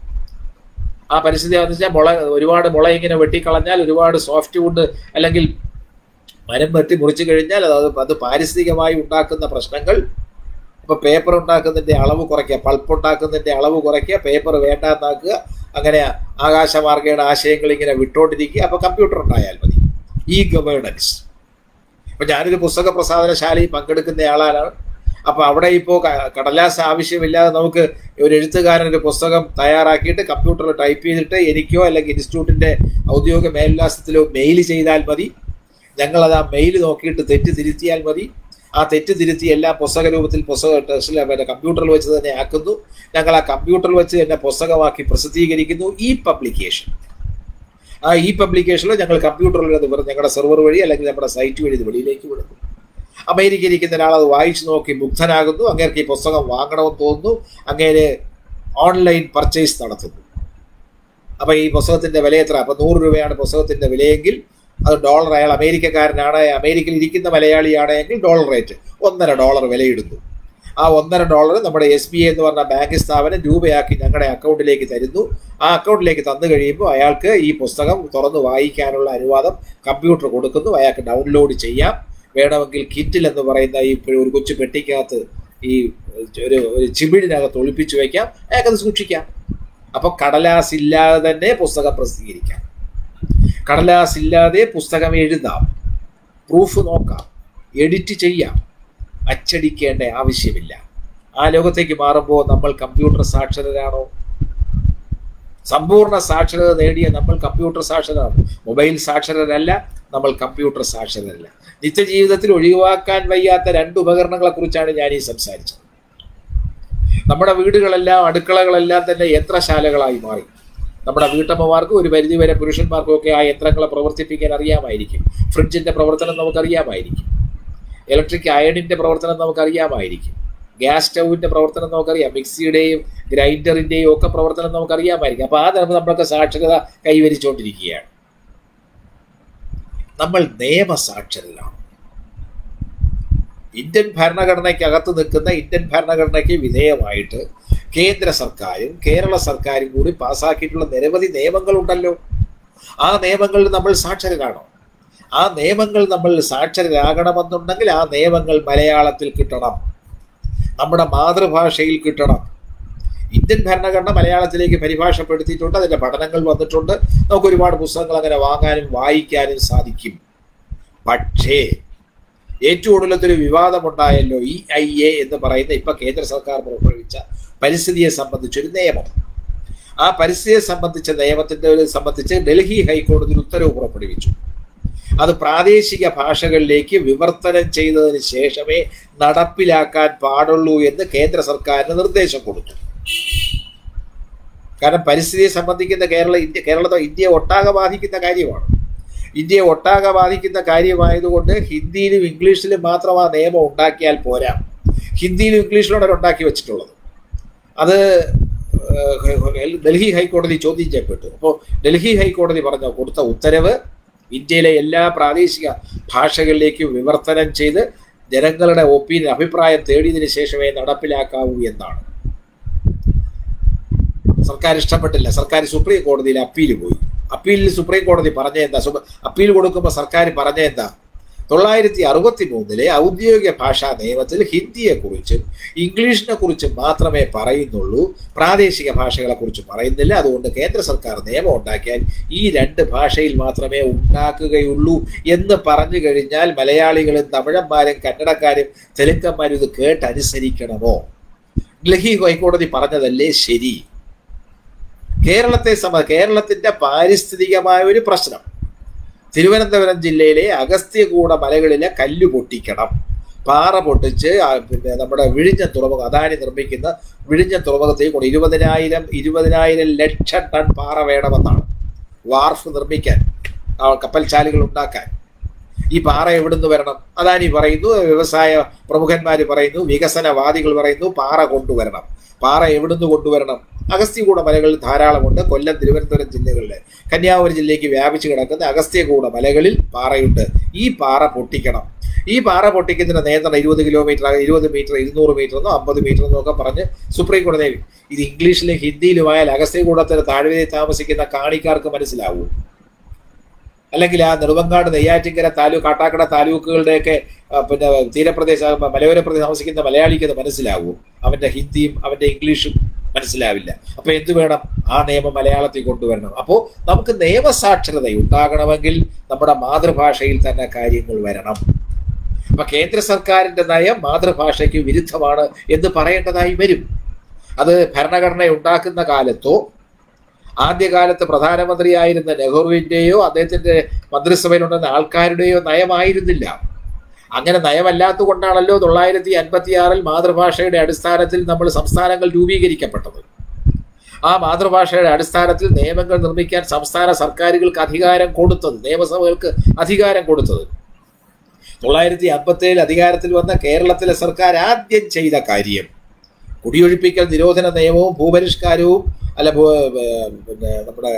A: ആ പരിസ്ഥിതി വെച്ചാൽ മുള ഒരുപാട് മുള ഇങ്ങനെ വെട്ടിക്കളഞ്ഞാൽ ഒരുപാട് സോഫ്റ്റ് വുഡ് അല്ലെങ്കിൽ മരം വെട്ടി മുറിച്ചു കഴിഞ്ഞാൽ അത് അത് പാരിസ്ഥിതികമായി ഉണ്ടാക്കുന്ന പ്രശ്നങ്ങൾ ഇപ്പൊ പേപ്പർ ഉണ്ടാക്കുന്നതിന്റെ അളവ് കുറയ്ക്കുക പൾപ്പ് ഉണ്ടാക്കുന്നതിന്റെ അളവ് കുറയ്ക്കുക പേപ്പർ വേണ്ടാന്നാക്കുക അങ്ങനെ ആകാശമാർഗയുടെ ആശയങ്ങൾ ഇങ്ങനെ വിട്ടോണ്ടിരിക്കുക അപ്പൊ കമ്പ്യൂട്ടർ ഉണ്ടായാൽ മതി ഈ ഗവേണൻസ് ഇപ്പൊ ഞാനൊരു പുസ്തക പ്രസാധനശാലയിൽ പങ്കെടുക്കുന്ന ആളാണ് അപ്പൊ അവിടെ ഇപ്പോൾ കടലാസ് ആവശ്യമില്ലാതെ നമുക്ക് ഒരു എഴുത്തുകാരൻ ഒരു പുസ്തകം തയ്യാറാക്കിയിട്ട് കമ്പ്യൂട്ടറിൽ ടൈപ്പ് ചെയ്തിട്ട് എനിക്കോ അല്ലെങ്കിൽ ഇൻസ്റ്റിറ്റ്യൂട്ടിന്റെ ഔദ്യോഗിക മേൽവിലാസത്തിലോ മെയിൽ ചെയ്താൽ മതി ഞങ്ങളത് ആ മെയിൽ നോക്കിയിട്ട് തെറ്റ് തിരുത്തിയാൽ മതി ആ തെറ്റ് തിരുത്തി എല്ലാ പുസ്തക രൂപത്തിൽ പുസ്തക ടെസ്റ്റിൽ പിന്നെ കമ്പ്യൂട്ടറിൽ വെച്ച് തന്നെ ആക്കുന്നു ഞങ്ങൾ ആ കമ്പ്യൂട്ടറിൽ വെച്ച് തന്നെ പുസ്തകമാക്കി പ്രസിദ്ധീകരിക്കുന്നു ഈ പബ്ലിക്കേഷൻ ആ ഈ പബ്ലിക്കേഷനിൽ ഞങ്ങൾ കമ്പ്യൂട്ടറിൽ അത് ഞങ്ങളുടെ സെർവർ വഴി അല്ലെങ്കിൽ നമ്മുടെ സൈറ്റ് വഴി ഇത് വെളിയിലേക്ക് വിടുന്നു അമേരിക്കയിൽ ഇരിക്കുന്ന ഒരാൾ അത് വായിച്ചു നോക്കി മുഗ്ധനാകുന്നു അങ്ങേർക്ക് ഈ പുസ്തകം വാങ്ങണമെന്ന് തോന്നുന്നു അങ്ങേര് ഓൺലൈൻ പർച്ചേസ് നടത്തുന്നു അപ്പൊ ഈ പുസ്തകത്തിന്റെ വില എത്ര അപ്പൊ നൂറ് രൂപയാണ് പുസ്തകത്തിന്റെ വിലയെങ്കിൽ അത് ഡോളർ അയാൾ അമേരിക്കക്കാരനാണ് അമേരിക്കയിൽ ഇരിക്കുന്ന മലയാളിയാണെങ്കിൽ ഡോളർ റേറ്റ് ഒന്നര ഡോളർ വിലയിടുന്നു ആ ഒന്നര ഡോളർ നമ്മുടെ എസ് ബി ഐ എന്ന് പറഞ്ഞ ബാങ്ക് സ്ഥാപനം രൂപയാക്കി ഞങ്ങളുടെ അക്കൗണ്ടിലേക്ക് തരുന്നു ആ അക്കൗണ്ടിലേക്ക് തന്നു കഴിയുമ്പോൾ അയാൾക്ക് ഈ പുസ്തകം തുറന്ന് വായിക്കാനുള്ള അനുവാദം കമ്പ്യൂട്ടർ കൊടുക്കുന്നു അയാൾക്ക് ഡൗൺലോഡ് ചെയ്യാം വേണമെങ്കിൽ കിറ്റിൽ എന്ന് പറയുന്ന ഈ ഒരു കൊച്ചു പെട്ടിക്കകത്ത് ഈ ഒരു ഒരു ചിമിടിനകത്ത് ഒളിപ്പിച്ചു വയ്ക്കാം അയാൾക്കത് സൂക്ഷിക്കാം അപ്പൊ കടലാസ് ഇല്ലാതെ തന്നെ പുസ്തകം പ്രസിദ്ധീകരിക്കാം കടലാസ് ഇല്ലാതെ പുസ്തകം എഴുതാം പ്രൂഫ് നോക്കാം എഡിറ്റ് ചെയ്യാം അച്ചടിക്കേണ്ട ആവശ്യമില്ല ആ ലോകത്തേക്ക് മാറുമ്പോൾ നമ്മൾ കമ്പ്യൂട്ടർ സാക്ഷരരാണോ സമ്പൂർണ്ണ സാക്ഷരത നേടിയ നമ്മൾ കമ്പ്യൂട്ടർ സാക്ഷരരാണ് മൊബൈൽ സാക്ഷരരല്ല നമ്മൾ കമ്പ്യൂട്ടർ സാക്ഷരരല്ല നിത്യജീവിതത്തിൽ ഒഴിവാക്കാൻ വയ്യാത്ത രണ്ട് ഉപകരണങ്ങളെ കുറിച്ചാണ് ഞാൻ ഈ സംസാരിച്ചത് നമ്മുടെ വീടുകളെല്ലാം അടുക്കളകളെല്ലാം തന്നെ യന്ത്രശാലകളായി മാറി നമ്മുടെ വീട്ടമ്മമാർക്കും ഒരു പരിധിവരെ പുരുഷന്മാർക്കും ഒക്കെ ആ യന്ത്രങ്ങളെ പ്രവർത്തിപ്പിക്കാൻ അറിയാമായിരിക്കും ഫ്രിഡ്ജിന്റെ പ്രവർത്തനം നമുക്കറിയാമായിരിക്കും ഇലക്ട്രിക് അയണിന്റെ പ്രവർത്തനം നമുക്കറിയാമായിരിക്കും ഗ്യാസ് സ്റ്റൗവിന്റെ പ്രവർത്തനം നമുക്കറിയാം മിക്സിയുടെയും ഗ്രൈൻഡറിന്റെയും ഒക്കെ പ്രവർത്തനം നമുക്കറിയാമായിരിക്കും അപ്പൊ ആ നിലക്ക് നമ്മളൊക്കെ സാക്ഷരത കൈവരിച്ചുകൊണ്ടിരിക്കുകയാണ് നമ്മൾ നിയമസാക്ഷരരാണ് ഇന്ത്യൻ ഭരണഘടനയ്ക്ക് അകത്ത് നിൽക്കുന്ന ഇന്ത്യൻ ഭരണഘടനയ്ക്ക് വിധേയമായിട്ട് കേന്ദ്ര സർക്കാരും കേരള സർക്കാരും കൂടി പാസ്സാക്കിയിട്ടുള്ള നിരവധി നിയമങ്ങളുണ്ടല്ലോ ആ നിയമങ്ങളിൽ നമ്മൾ സാക്ഷരരാണോ ആ നിയമങ്ങൾ നമ്മൾ സാക്ഷരരാകണമെന്നുണ്ടെങ്കിൽ ആ നിയമങ്ങൾ മലയാളത്തിൽ കിട്ടണം നമ്മുടെ മാതൃഭാഷയിൽ കിട്ടണം ഇന്ത്യൻ ഭരണഘടന മലയാളത്തിലേക്ക് പരിഭാഷപ്പെടുത്തിയിട്ടുണ്ട് അതിന്റെ പഠനങ്ങൾ വന്നിട്ടുണ്ട് നമുക്ക് ഒരുപാട് പുസ്തകങ്ങൾ അങ്ങനെ വാങ്ങാനും വായിക്കാനും സാധിക്കും പക്ഷേ ഏറ്റവും ഒടുവിലത്തൊരു വിവാദമുണ്ടായല്ലോ ഇ ഐ എ എന്ന് പറയുന്ന ഇപ്പൊ കേന്ദ്ര സർക്കാർ പുറപ്പെടുവിച്ച പരിസ്ഥിതിയെ സംബന്ധിച്ചൊരു നിയമം ആ പരിസ്ഥിതിയെ സംബന്ധിച്ച നിയമത്തിന്റെ സംബന്ധിച്ച് ഡൽഹി ഹൈക്കോടതി ഒരു ഉത്തരവ് പുറപ്പെടുവിച്ചു അത് പ്രാദേശിക ഭാഷകളിലേക്ക് വിവർത്തനം ചെയ്തതിന് ശേഷമേ നടപ്പിലാക്കാൻ പാടുള്ളൂ എന്ന് കേന്ദ്ര സർക്കാരിന് നിർദ്ദേശം കൊടുത്തു കാരണം പരിസ്ഥിതിയെ സംബന്ധിക്കുന്ന കേരള ഇന്ത്യ കേരളത്തെ ഇന്ത്യയെ ഒട്ടാകെ ബാധിക്കുന്ന കാര്യമാണ് ഇന്ത്യയെ ഒട്ടാകെ ബാധിക്കുന്ന കാര്യമായതുകൊണ്ട് ഹിന്ദിയിലും ഇംഗ്ലീഷിലും മാത്രം ആ നിയമം ഉണ്ടാക്കിയാൽ പോരാ ഹിന്ദിയിലും ഇംഗ്ലീഷിലാണ് ഉണ്ടാക്കി വെച്ചിട്ടുള്ളത് അത് ഡൽഹി ഹൈക്കോടതി ചോദ്യം ചെയ്യപ്പെട്ടു അപ്പോൾ ഡൽഹി ഹൈക്കോടതി പറഞ്ഞ കൊടുത്ത ഉത്തരവ് ഇന്ത്യയിലെ എല്ലാ പ്രാദേശിക ഭാഷകളിലേക്കും വിവർത്തനം ചെയ്ത് ജനങ്ങളുടെ ഒപ്പീനിയൻ അഭിപ്രായം തേടിയതിനു ശേഷമേ നടപ്പിലാക്കാവൂ എന്നാണ് സർക്കാർ ഇഷ്ടപ്പെട്ടില്ല സർക്കാർ സുപ്രീം കോടതിയിൽ അപ്പീൽ പോയി അപ്പീലിൽ സുപ്രീം കോടതി പറഞ്ഞ എന്താ അപ്പീൽ കൊടുക്കുമ്പോൾ സർക്കാർ പറഞ്ഞ എന്താ തൊള്ളായിരത്തി അറുപത്തി മൂന്നിലെ ഔദ്യോഗിക ഭാഷാ നിയമത്തിൽ ഹിന്ദിയെ കുറിച്ചും ഇംഗ്ലീഷിനെ കുറിച്ചും മാത്രമേ പറയുന്നുള്ളൂ പ്രാദേശിക ഭാഷകളെ കുറിച്ച് പറയുന്നില്ല അതുകൊണ്ട് കേന്ദ്ര സർക്കാർ നിയമം ഉണ്ടാക്കിയാൽ ഈ രണ്ട് ഭാഷയിൽ മാത്രമേ ഉണ്ടാക്കുകയുള്ളൂ എന്ന് പറഞ്ഞു കഴിഞ്ഞാൽ മലയാളികളും തമിഴന്മാരും കന്നഡക്കാരും തെലുങ്കന്മാരും ഇത് കേട്ടനുസരിക്കണമോ ഡൽഹി ഹൈക്കോടതി പറഞ്ഞതല്ലേ ശരി കേരളത്തെ സമ കേരളത്തിന്റെ പാരിസ്ഥിതികമായ ഒരു പ്രശ്നം തിരുവനന്തപുരം ജില്ലയിലെ അഗസ്ത്യകൂട മലകളിലെ കല്ല് പൊട്ടിക്കണം പാറ പൊട്ടിച്ച് പിന്നെ നമ്മുടെ വിഴിഞ്ഞം തുറമുഖം അദാനി നിർമ്മിക്കുന്ന വിഴിഞ്ഞം തുറമുഖത്തേക്ക് കൊണ്ട് ഇരുപതിനായിരം ഇരുപതിനായിരം ലക്ഷം ടൺ പാറ വേണമെന്നാണ് വാർഫ് നിർമ്മിക്കാൻ കപ്പൽശാലുകൾ ഉണ്ടാക്കാൻ ഈ പാറ എവിടുന്ന് വരണം അദാനി പറയുന്നു വ്യവസായ പ്രമുഖന്മാർ പറയുന്നു വികസനവാദികൾ പറയുന്നു പാറ കൊണ്ടുവരണം പാറ എവിടുന്ന് കൊണ്ടുവരണം അഗസ്ത്യകൂട മലകളിൽ ധാരാളമുണ്ട് കൊല്ലം തിരുവനന്തപുരം ജില്ലകളിൽ കന്യാകുമരി ജില്ലയ്ക്ക് വ്യാപിച്ചു കിടക്കുന്ന അഗസ്ത്യകൂട മലകളിൽ പാറയുണ്ട് ഈ പാറ പൊട്ടിക്കണം ഈ പാറ പൊട്ടിക്കുന്നതിന് നിയന്ത്രണം ഇരുപത് കിലോമീറ്റർ ഇരുപത് മീറ്റർ ഇരുന്നൂറ് മീറ്റർ എന്നോ അമ്പത് മീറ്റർ എന്നോ ഒക്കെ പറഞ്ഞ് സുപ്രീം കോടതി ഇത് ഇംഗ്ലീഷിലും ഹിന്ദിയിലുമായാൽ അഗസ്ത്യകൂടത്തിന് താഴ്വരയിൽ താമസിക്കുന്ന കാണിക്കാർക്ക് മനസ്സിലാവൂ അല്ലെങ്കിൽ ആ നെടുവങ്കാട് നെയ്യാറ്റിങ്കര താലൂക്ക് കാട്ടാക്കട താലൂക്കുകളുടെയൊക്കെ പിന്നെ തീരപ്രദേശ മലയോര പ്രദേശം താമസിക്കുന്ന മലയാളിക്ക് അത് മനസ്സിലാവൂ അവന്റെ ഹിന്ദിയും അവന്റെ ഇംഗ്ലീഷും മനസ്സിലാവില്ല അപ്പൊ എന്ത് വേണം ആ നിയമം മലയാളത്തിൽ കൊണ്ടുവരണം അപ്പോൾ നമുക്ക് നിയമസാക്ഷരത ഉണ്ടാകണമെങ്കിൽ നമ്മുടെ മാതൃഭാഷയിൽ തന്നെ കാര്യങ്ങൾ വരണം അപ്പൊ കേന്ദ്ര സർക്കാരിന്റെ നയം മാതൃഭാഷയ്ക്ക് വിരുദ്ധമാണ് എന്ന് പറയേണ്ടതായി വരും അത് ഭരണഘടന ഉണ്ടാക്കുന്ന കാലത്തോ ആദ്യകാലത്ത് പ്രധാനമന്ത്രിയായിരുന്ന നെഹ്റുവിൻ്റെയോ അദ്ദേഹത്തിന്റെ മന്ത്രിസഭയിലുണ്ടെന്ന ആൾക്കാരുടെയോ നയമായിരുന്നില്ല അങ്ങനെ നയമല്ലാത്ത കൊണ്ടാണല്ലോ തൊള്ളായിരത്തി അൻപത്തി ആറിൽ മാതൃഭാഷയുടെ അടിസ്ഥാനത്തിൽ നമ്മൾ സംസ്ഥാനങ്ങൾ രൂപീകരിക്കപ്പെട്ടത് ആ മാതൃഭാഷയുടെ അടിസ്ഥാനത്തിൽ നിയമങ്ങൾ നിർമ്മിക്കാൻ സംസ്ഥാന സർക്കാരുകൾക്ക് അധികാരം കൊടുത്തത് നിയമസഭകൾക്ക് അധികാരം കൊടുത്തത് തൊള്ളായിരത്തി അമ്പത്തേഴിൽ അധികാരത്തിൽ വന്ന കേരളത്തിലെ സർക്കാർ ആദ്യം ചെയ്ത കാര്യം കുടിയൊഴിപ്പിക്കൽ നിരോധന നിയമവും ഭൂപരിഷ്കാരവും അല്ല പിന്നെ നമ്മുടെ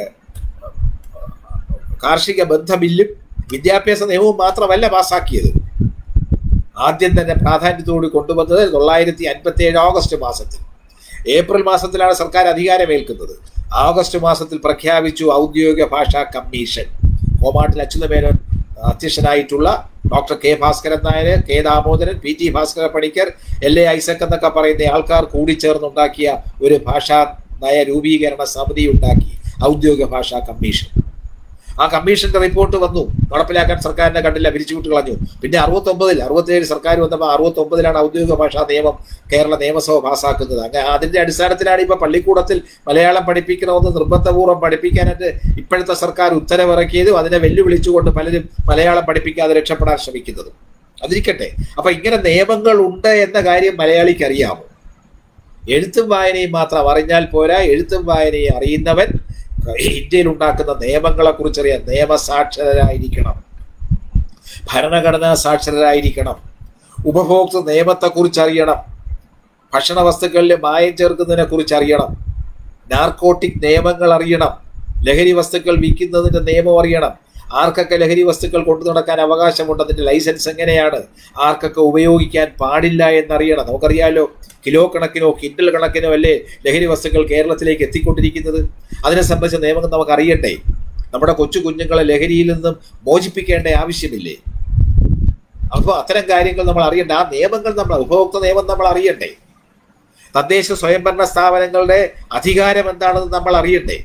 A: കാർഷിക ബന്ധ ബില്ലും വിദ്യാഭ്യാസ നിയമവും മാത്രമല്ല പാസ്സാക്കിയത് ആദ്യം തന്നെ പ്രാധാന്യത്തോട് കൊണ്ടുവന്നത് തൊള്ളായിരത്തി അൻപത്തി ഏഴ് ഓഗസ്റ്റ് മാസത്തിൽ ഏപ്രിൽ മാസത്തിലാണ് സർക്കാർ അധികാരമേൽക്കുന്നത് ഓഗസ്റ്റ് മാസത്തിൽ പ്രഖ്യാപിച്ചു ഔദ്യോഗിക ഭാഷാ കമ്മീഷൻ കോമാട്ടിൽ അച്യുതമേനോൻ അധ്യക്ഷനായിട്ടുള്ള doctor K Bhaskaran Nair K Damodaran P T Bhaskara Panicker L A Isaac എന്നൊക്കെ പറയുന്ന ആൾക്കാർ കൂടിച്ചേർന്നുണ്ടാക്കിയ ഒരു ഭാഷാ നയ രൂപീകരണ സമിതി ഉണ്ടാക്കി ഔദ്യോഗിക ഭാഷാ കമ്മീഷൻ ആ കമ്മീഷന്റെ റിപ്പോർട്ട് വന്നു നടപ്പിലാക്കാൻ സർക്കാരിനെ കണ്ടില്ല പിരിച്ചുവിട്ട് കളഞ്ഞു പിന്നെ അറുപത്തൊമ്പതിൽ അറുപത്തേഴ് സർക്കാർ വന്നപ്പോൾ അറുപത്തൊമ്പതിലാണ് ഔദ്യോഗിക ഭാഷാ നിയമം കേരള നിയമസഭ പാസ്സാക്കുന്നത് അങ്ങനെ അതിന്റെ അടിസ്ഥാനത്തിലാണ് ഇപ്പൊ പള്ളിക്കൂടത്തിൽ മലയാളം പഠിപ്പിക്കണമെന്ന് നിർബന്ധപൂർവ്വം പഠിപ്പിക്കാനായിട്ട് ഇപ്പോഴത്തെ സർക്കാർ ഉത്തരവിറക്കിയതും അതിനെ വെല്ലുവിളിച്ചുകൊണ്ട് പലരും മലയാളം പഠിപ്പിക്കാതെ രക്ഷപ്പെടാൻ ശ്രമിക്കുന്നതും അതിരിക്കട്ടെ അപ്പൊ ഇങ്ങനെ നിയമങ്ങൾ ഉണ്ട് എന്ന കാര്യം മലയാളിക്ക് അറിയാമോ എഴുത്തും വായനയും മാത്രം അറിഞ്ഞാൽ പോരാ എഴുത്തും വായനയും അറിയുന്നവൻ ഇന്ത്യയിൽ ഉണ്ടാക്കുന്ന നിയമങ്ങളെ കുറിച്ചറിയാൻ നിയമസാക്ഷരരായിരിക്കണം ഭരണഘടനാ സാക്ഷരരായിരിക്കണം ഉപഭോക്തൃ നിയമത്തെക്കുറിച്ച് അറിയണം ഭക്ഷണ വസ്തുക്കളിൽ മായം ചേർക്കുന്നതിനെ കുറിച്ച് അറിയണം നാർക്കോട്ടിക് നിയമങ്ങൾ അറിയണം ലഹരി വസ്തുക്കൾ വിൽക്കുന്നതിന്റെ നിയമം അറിയണം ആർക്കൊക്കെ ലഹരി വസ്തുക്കൾ കൊണ്ടു നടക്കാൻ അവകാശമുണ്ട് അതിന്റെ ലൈസൻസ് എങ്ങനെയാണ് ആർക്കൊക്കെ ഉപയോഗിക്കാൻ പാടില്ല എന്നറിയണം നമുക്കറിയാലോ കിലോ കണക്കിനോ കിൻഡൽ കണക്കിനോ അല്ലേ ലഹരി വസ്തുക്കൾ കേരളത്തിലേക്ക് എത്തിക്കൊണ്ടിരിക്കുന്നത് അതിനെ സംബന്ധിച്ച നിയമം നമുക്ക് അറിയണ്ടേ നമ്മുടെ കൊച്ചു കുഞ്ഞുങ്ങളെ ലഹരിയിൽ നിന്നും മോചിപ്പിക്കേണ്ട ആവശ്യമില്ലേ അപ്പോൾ അത്തരം കാര്യങ്ങൾ നമ്മൾ അറിയണ്ട ആ നിയമങ്ങൾ നമ്മൾ ഉപഭോക്തൃ നിയമം നമ്മൾ അറിയണ്ടേ തദ്ദേശ സ്വയംഭരണ സ്ഥാപനങ്ങളുടെ അധികാരം എന്താണെന്ന് നമ്മൾ അറിയണ്ടേ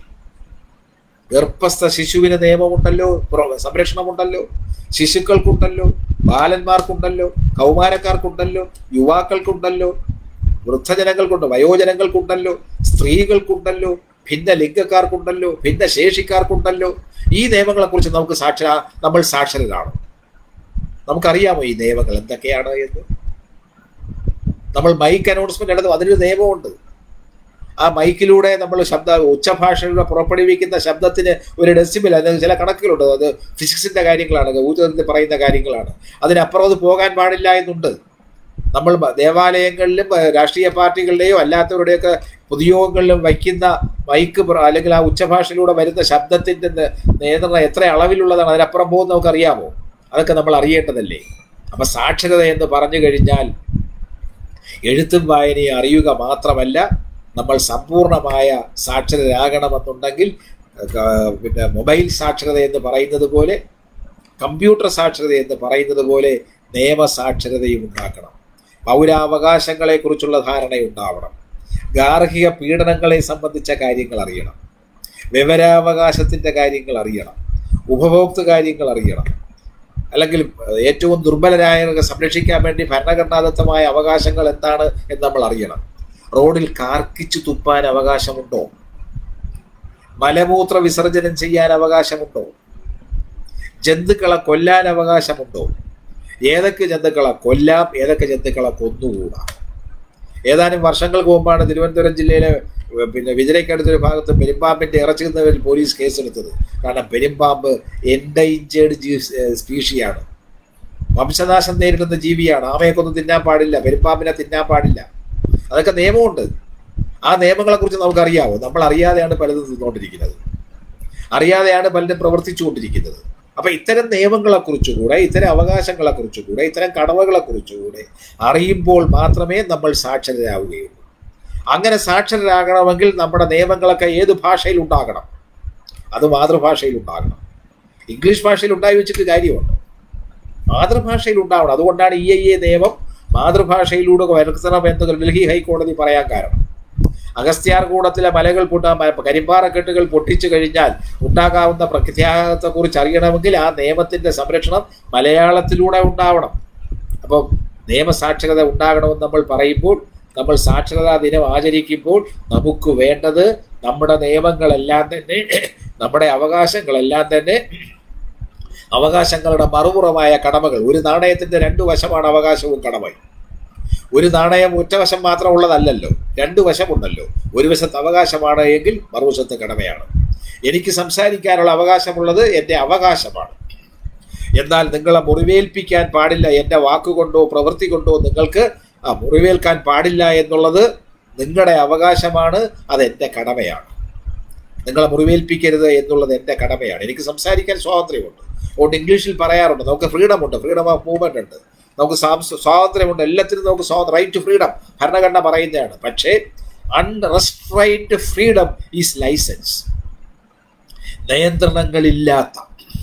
A: ഗർഭസ്ഥ ശിശുവിന് നിയമമുണ്ടല്ലോ പ്ര- സംരക്ഷണമുണ്ടല്ലോ ശിശുക്കൾക്കുണ്ടല്ലോ ബാലന്മാർക്കുണ്ടല്ലോ കൗമാരക്കാർക്കുണ്ടല്ലോ യുവാക്കൾക്കുണ്ടല്ലോ വൃദ്ധജനങ്ങൾക്കുണ്ട് വയോജനങ്ങൾക്കുണ്ടല്ലോ സ്ത്രീകൾക്കുണ്ടല്ലോ ഭിന്ന ലിംഗക്കാർക്കുണ്ടല്ലോ ഭിന്ന ശേഷിക്കാർക്കുണ്ടല്ലോ ഈ നിയമങ്ങളെക്കുറിച്ച് നമുക്ക് സാക്ഷര നമ്മൾ സാക്ഷരരാണ് നമുക്കറിയാമോ ഈ നിയമങ്ങൾ എന്തൊക്കെയാണ് എന്ന് നമ്മൾ മൈക്ക് അനൗൺസ്മെന്റ് നടത്തും അതിനൊരു നിയമമുണ്ട് ആ മൈക്കിലൂടെ നമ്മൾ ശബ്ദ ഉച്ചഭാഷയിലൂടെ പുറപ്പെടുവിക്കുന്ന ശബ്ദത്തിന് ഒരു ഡെസിബിൾ അതിന് ചില കണക്കുകളുണ്ട് അത് ഫിസിക്സിന്റെ കാര്യങ്ങളാണ് ഊർജ്ജത്തിൽ പറയുന്ന കാര്യങ്ങളാണ് അതിനപ്പുറം അത് പോകാൻ പാടില്ല എന്നുണ്ട് നമ്മൾ ബ- ദേവാലയങ്ങളിലും ഏഹ്, രാഷ്ട്രീയ പാർട്ടികളുടെയോ അല്ലാത്തവരുടെയൊക്കെ പൊതുയോഗങ്ങളിലും വയ്ക്കുന്ന മൈക്ക് പ്ര- അല്ലെങ്കിൽ ആ ഉച്ചഭാഷയിലൂടെ വരുന്ന ശബ്ദത്തിന്റെ ന- നിയന്ത്രണം എത്ര അളവിലുള്ളതാണ് അതിനപ്പുറം പോകുന്ന നമുക്കറിയാമോ അതൊക്കെ നമ്മൾ അറിയേണ്ടതല്ലേ അപ്പൊ സാക്ഷരത എന്ന് പറഞ്ഞു കഴിഞ്ഞാൽ എഴുത്തും വായനയും അറിയുക മാത്രമല്ല നമ്മൾ സമ്പൂർണമായ സാക്ഷരരാകണമെന്നുണ്ടെങ്കിൽ ഏഹ്, പിന്നെ മൊബൈൽ സാക്ഷരത എന്ന് പറയുന്നത് പോലെ കമ്പ്യൂട്ടർ സാക്ഷരത എന്ന് പറയുന്നത് പോലെ നിയമസാക്ഷരതയും ഉണ്ടാക്കണം പൗരാവകാശങ്ങളെക്കുറിച്ചുള്ള ധാരണയുണ്ടാവണം ഗാർഹിക പീഡനങ്ങളെ സംബന്ധിച്ച കാര്യങ്ങൾ അറിയണം വിവരാവകാശത്തിൻ്റെ കാര്യങ്ങൾ അറിയണം ഉപഭോക്തൃ കാര്യങ്ങൾ അറിയണം അല്ലെങ്കിൽ ഏറ്റവും ദുർബലരായവരെ സംരക്ഷിക്കാൻ വേണ്ടി ഭരണഘടനാദത്തമായ അവകാശങ്ങൾ എന്താണ് എന്ന് നമ്മൾ അറിയണം റോഡിൽ കാർക്കിച്ചു തുപ്പാൻ അവകാശമുണ്ടോ മലമൂത്ര വിസർജനം ചെയ്യാൻ അവകാശമുണ്ടോ ജന്തുക്കളെ കൊല്ലാൻ അവകാശമുണ്ടോ ഏതൊക്കെ ജന്തുക്കളെ കൊല്ലാം ഏതൊക്കെ ജന്തുക്കളെ കൊന്നുകൂടാ ഏതാനും വർഷങ്ങൾക്ക് മുമ്പാണ് തിരുവനന്തപുരം ജില്ലയിലെ ഏഹ്, പിന്നെ വിജയക്കടുത്തൊരു ഭാഗത്ത് പെരുമ്പാമ്പിന്റെ ഇറച്ചി തിന്നവരിൽ പോലീസ് കേസെടുത്തത് കാരണം പെരുമ്പാമ്പ് എൻഡൈഞ്ചേർഡ് ജീ സ്പീഷിയാണ് വംശനാശം നേരിടുന്ന ജീവിയാണ് ആമയെക്കൊന്നും തിന്നാൻ പാടില്ല പെരുമ്പാമ്പിനെ തിന്നാൻ പാടില്ല അതൊക്കെ നിയമമുണ്ട് ആ നിയമങ്ങളെ കുറിച്ച് നമുക്കറിയാവോ നമ്മൾ അറിയാതെയാണ് പലതും തിന്നുകൊണ്ടിരിക്കുന്നത് അറിയാതെയാണ് പലരും പ്രവർത്തിച്ചുകൊണ്ടിരിക്കുന്നത് അപ്പൊ ഇത്തരം നിയമങ്ങളെ കുറിച്ചുകൂടെ ഇത്തരം അവകാശങ്ങളെ കുറിച്ചുകൂടെ ഇത്തരം കടമകളെ കുറിച്ചുകൂടെ അറിയുമ്പോൾ മാത്രമേ നമ്മൾ സാക്ഷരരാവുകയുള്ളൂ അങ്ങനെ സാക്ഷരരാകണമെങ്കിൽ നമ്മുടെ നിയമങ്ങളൊക്കെ ഏത് ഭാഷയിൽ ഉണ്ടാകണം അത് മാതൃഭാഷയിൽ ഉണ്ടാകണം ഇംഗ്ലീഷ് ഭാഷയിൽ ഉണ്ടായി വെച്ചിട്ട് കാര്യമുണ്ട് മാതൃഭാഷയിൽ ഉണ്ടാവണം അതുകൊണ്ടാണ് ഇ ഐ എ നിയമം മാതൃഭാഷയിലൂടെ വരുത്തണമെന്ന് ഡൽഹി ഹൈക്കോടതി പറയാൻ കാരണം അഗസ്ത്യാർകൂടത്തിലെ മലകൾ പൊട്ട കരിമ്പാറക്കെട്ടുകൾ പൊട്ടിച്ചു കഴിഞ്ഞാൽ ഉണ്ടാകാവുന്ന പ്രത്യാഘാതത്തെക്കുറിച്ച് അറിയണമെങ്കിൽ ആ നിയമത്തിന്റെ സംരക്ഷണം മലയാളത്തിലൂടെ ഉണ്ടാവണം അപ്പം നിയമസാക്ഷരത ഉണ്ടാകണമെന്ന് നമ്മൾ പറയുമ്പോൾ നമ്മൾ സാക്ഷരതാ ദിനം ആചരിക്കുമ്പോൾ നമുക്ക് വേണ്ടത് നമ്മുടെ നിയമങ്ങളെല്ലാം തന്നെ നമ്മുടെ അവകാശങ്ങളെല്ലാം തന്നെ അവകാശങ്ങളുടെ മറുപുറമായ കടമകൾ ഒരു നാണയത്തിന്റെ രണ്ടു വശമാണ് അവകാശവും കടമയും ഒരു നാണയം ഒറ്റ വശം മാത്രം ഉള്ളതല്ലല്ലോ രണ്ടു വശമുണ്ടല്ലോ ഒരു വശത്ത് അവകാശമാണ് എങ്കിൽ മറുവശത്ത് കടമയാണ് എനിക്ക് സംസാരിക്കാനുള്ള അവകാശമുള്ളത് എൻ്റെ അവകാശമാണ് എന്നാൽ നിങ്ങളെ മുറിവേൽപ്പിക്കാൻ പാടില്ല എൻ്റെ വാക്കുകൊണ്ടോ പ്രവൃത്തി കൊണ്ടോ നിങ്ങൾക്ക് ആ മുറിവേൽക്കാൻ പാടില്ല എന്നുള്ളത് നിങ്ങളുടെ അവകാശമാണ് അത് എൻ്റെ കടമയാണ് നിങ്ങളെ മുറിവേൽപ്പിക്കരുത് എന്നുള്ളത് എൻ്റെ കടമയാണ് എനിക്ക് സംസാരിക്കാൻ സ്വാതന്ത്ര്യമുണ്ട് അതുകൊണ്ട് ഇംഗ്ലീഷിൽ പറയാറുണ്ട് നമുക്ക് ഫ്രീഡം ഉണ്ട് ഫ്രീഡം ഓഫ് മൂവ്മെന്റ് ഉണ്ട് നമുക്ക് സാംസ് സ്വാതന്ത്ര്യമുണ്ട് എല്ലാത്തിനും നമുക്ക് സ്വാതന്ത്ര്യം റൈറ്റ് ടു ഫ്രീഡം ഭരണഘടന പറയുന്നതാണ് പക്ഷേ അൺറെസ്ട്രൈൻഡ് ഫ്രീഡം ഈസ് ലൈസൻസ് നിയന്ത്രണങ്ങളില്ലാത്ത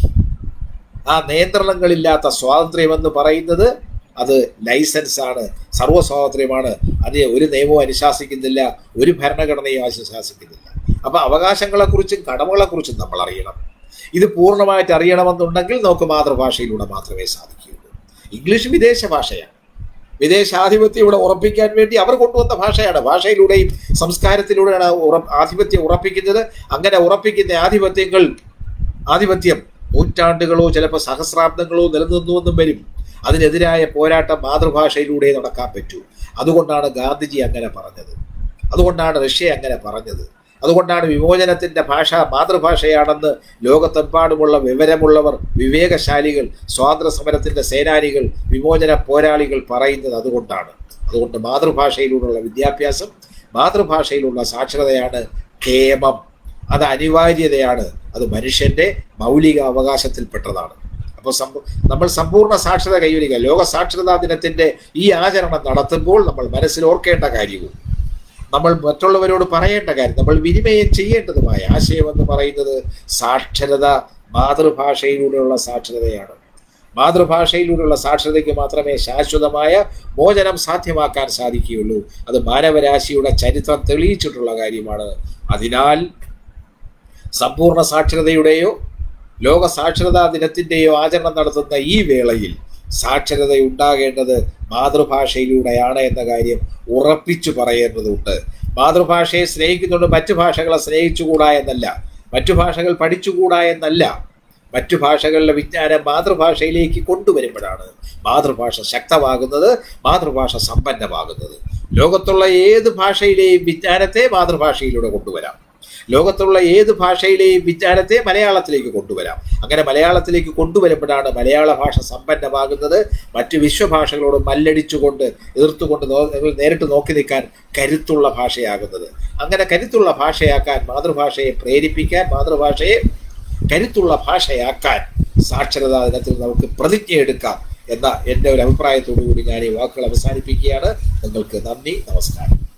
A: ആ നിയന്ത്രണങ്ങളില്ലാത്ത സ്വാതന്ത്ര്യം എന്ന് പറയുന്നത് അത് ലൈസൻസ് ആണ് സർവ്വ സ്വാതന്ത്ര്യമാണ് അത് ഒരു നിയമവും അനുശാസിക്കുന്നില്ല ഒരു ഭരണഘടനയും അനുശാസിക്കുന്നില്ല അപ്പൊ അവകാശങ്ങളെക്കുറിച്ചും കടമകളെക്കുറിച്ചും നമ്മൾ അറിയണം ഇത് പൂർണ്ണമായിട്ട് അറിയണമെന്നുണ്ടെങ്കിൽ നമുക്ക് മാതൃഭാഷയിലൂടെ മാത്രമേ സാധിക്കുകയുള്ളൂ ഇംഗ്ലീഷ് വിദേശ ഭാഷയാണ് വിദേശാധിപത്യം ഇവിടെ ഉറപ്പിക്കാൻ വേണ്ടി അവർ കൊണ്ടുവന്ന ഭാഷയാണ് ഭാഷയിലൂടെയും സംസ്കാരത്തിലൂടെയാണ് ഉറ- ആധിപത്യം ഉറപ്പിക്കുന്നത് അങ്ങനെ ഉറപ്പിക്കുന്ന ആധിപത്യങ്ങൾ ആധിപത്യം നൂറ്റാണ്ടുകളോ ചിലപ്പോൾ സഹസ്രാബ്ദങ്ങളോ നിലനിന്നുവെന്നും വരും അതിനെതിരായ പോരാട്ടം മാതൃഭാഷയിലൂടെ നടക്കാൻ പറ്റൂ അതുകൊണ്ടാണ് ഗാന്ധിജി അങ്ങനെ പറഞ്ഞത് അതുകൊണ്ടാണ് റഷ്യ അങ്ങനെ പറഞ്ഞത് അതുകൊണ്ടാണ് വിമോചനത്തിന്റെ ഭാഷ മാതൃഭാഷയാണെന്ന് ലോകത്തെമ്പാടുമുള്ള വിവരമുള്ളവർ വിവേകശാലികൾ സ്വാതന്ത്ര്യ സമരത്തിന്റെ സേനാനികൾ വിമോചന പോരാളികൾ പറയുന്നത് അതുകൊണ്ടാണ് അതുകൊണ്ട് മാതൃഭാഷയിലൂടെയുള്ള വിദ്യാഭ്യാസം മാതൃഭാഷയിലുള്ള സാക്ഷരതയാണ് കേമം അത് അനിവാര്യതയാണ് അത് മനുഷ്യന്റെ മൗലിക അവകാശത്തിൽപ്പെട്ടതാണ് അപ്പോൾ നമ്മൾ സമ്പൂർണ്ണ സാക്ഷരത കൈവരിക ലോക സാക്ഷരതാ ദിനത്തിന്റെ ഈ ആചരണം നടത്തുമ്പോൾ നമ്മൾ മനസ്സിൽ ഓർക്കേണ്ട കാര്യവും നമ്മൾ മറ്റുള്ളവരോട് പറയേണ്ട കാര്യം നമ്മൾ വിനിമയം ചെയ്യേണ്ടതുമായ ആശയം എന്ന് പറയുന്നത് സാക്ഷരത മാതൃഭാഷയിലൂടെയുള്ള സാക്ഷരതയാണ് മാതൃഭാഷയിലൂടെയുള്ള സാക്ഷരതയ്ക്ക് മാത്രമേ ശാശ്വതമായ മോചനം സാധ്യമാക്കാൻ സാധിക്കുകയുള്ളൂ അത് മാനവരാശിയുടെ ചരിത്രം തെളിയിച്ചിട്ടുള്ള കാര്യമാണ് അതിനാൽ സമ്പൂർണ്ണ സാക്ഷരതയുടെയോ ലോക സാക്ഷരതാ ദിനത്തിൻ്റെയോ ആചരണം നടത്തുന്ന ഈ വേളയിൽ സാക്ഷരത ഉണ്ടാകേണ്ടത് മാതൃഭാഷയിലൂടെയാണ് എന്ന കാര്യം ഉറപ്പിച്ചു പറയേണ്ടതുണ്ട് മാതൃഭാഷയെ സ്നേഹിക്കുന്നുണ്ട് മറ്റു ഭാഷകളെ സ്നേഹിച്ചുകൂടാ എന്നല്ല മറ്റു ഭാഷകൾ പഠിച്ചുകൂടാ എന്നല്ല മറ്റു ഭാഷകളിലെ വിജ്ഞാനം മാതൃഭാഷയിലേക്ക് കൊണ്ടുവരുമ്പോഴാണ് മാതൃഭാഷ ശക്തമാകുന്നത് മാതൃഭാഷ സമ്പന്നമാകുന്നത് ലോകത്തുള്ള ഏത് ഭാഷയിലെയും വിജ്ഞാനത്തെ മാതൃഭാഷയിലൂടെ കൊണ്ടുവരാം ലോകത്തുള്ള ഏത് ഭാഷയിലെയും വിജ്ഞാനത്തെ മലയാളത്തിലേക്ക് കൊണ്ടുവരാം അങ്ങനെ മലയാളത്തിലേക്ക് കൊണ്ടുവരുമ്പോഴാണ് മലയാള ഭാഷ സമ്പന്നമാകുന്നത് മറ്റു വിശ്വഭാഷകളോട് മല്ലടിച്ചുകൊണ്ട് എതിർത്തുകൊണ്ട് നിങ്ങൾ നേരിട്ട് നോക്കി നിൽക്കാൻ കരുത്തുള്ള ഭാഷയാകുന്നത് അങ്ങനെ കരുത്തുള്ള ഭാഷയാക്കാൻ മാതൃഭാഷയെ പ്രേരിപ്പിക്കാൻ മാതൃഭാഷയെ കരുത്തുള്ള ഭാഷയാക്കാൻ സാക്ഷരതാ ദിനത്തിൽ നമുക്ക് പ്രതിജ്ഞയെടുക്കാം എന്ന എൻ്റെ ഒരു അഭിപ്രായത്തോടു കൂടി ഞാൻ ഈ വാക്കുകൾ അവസാനിപ്പിക്കുകയാണ് നിങ്ങൾക്ക് നന്ദി നമസ്കാരം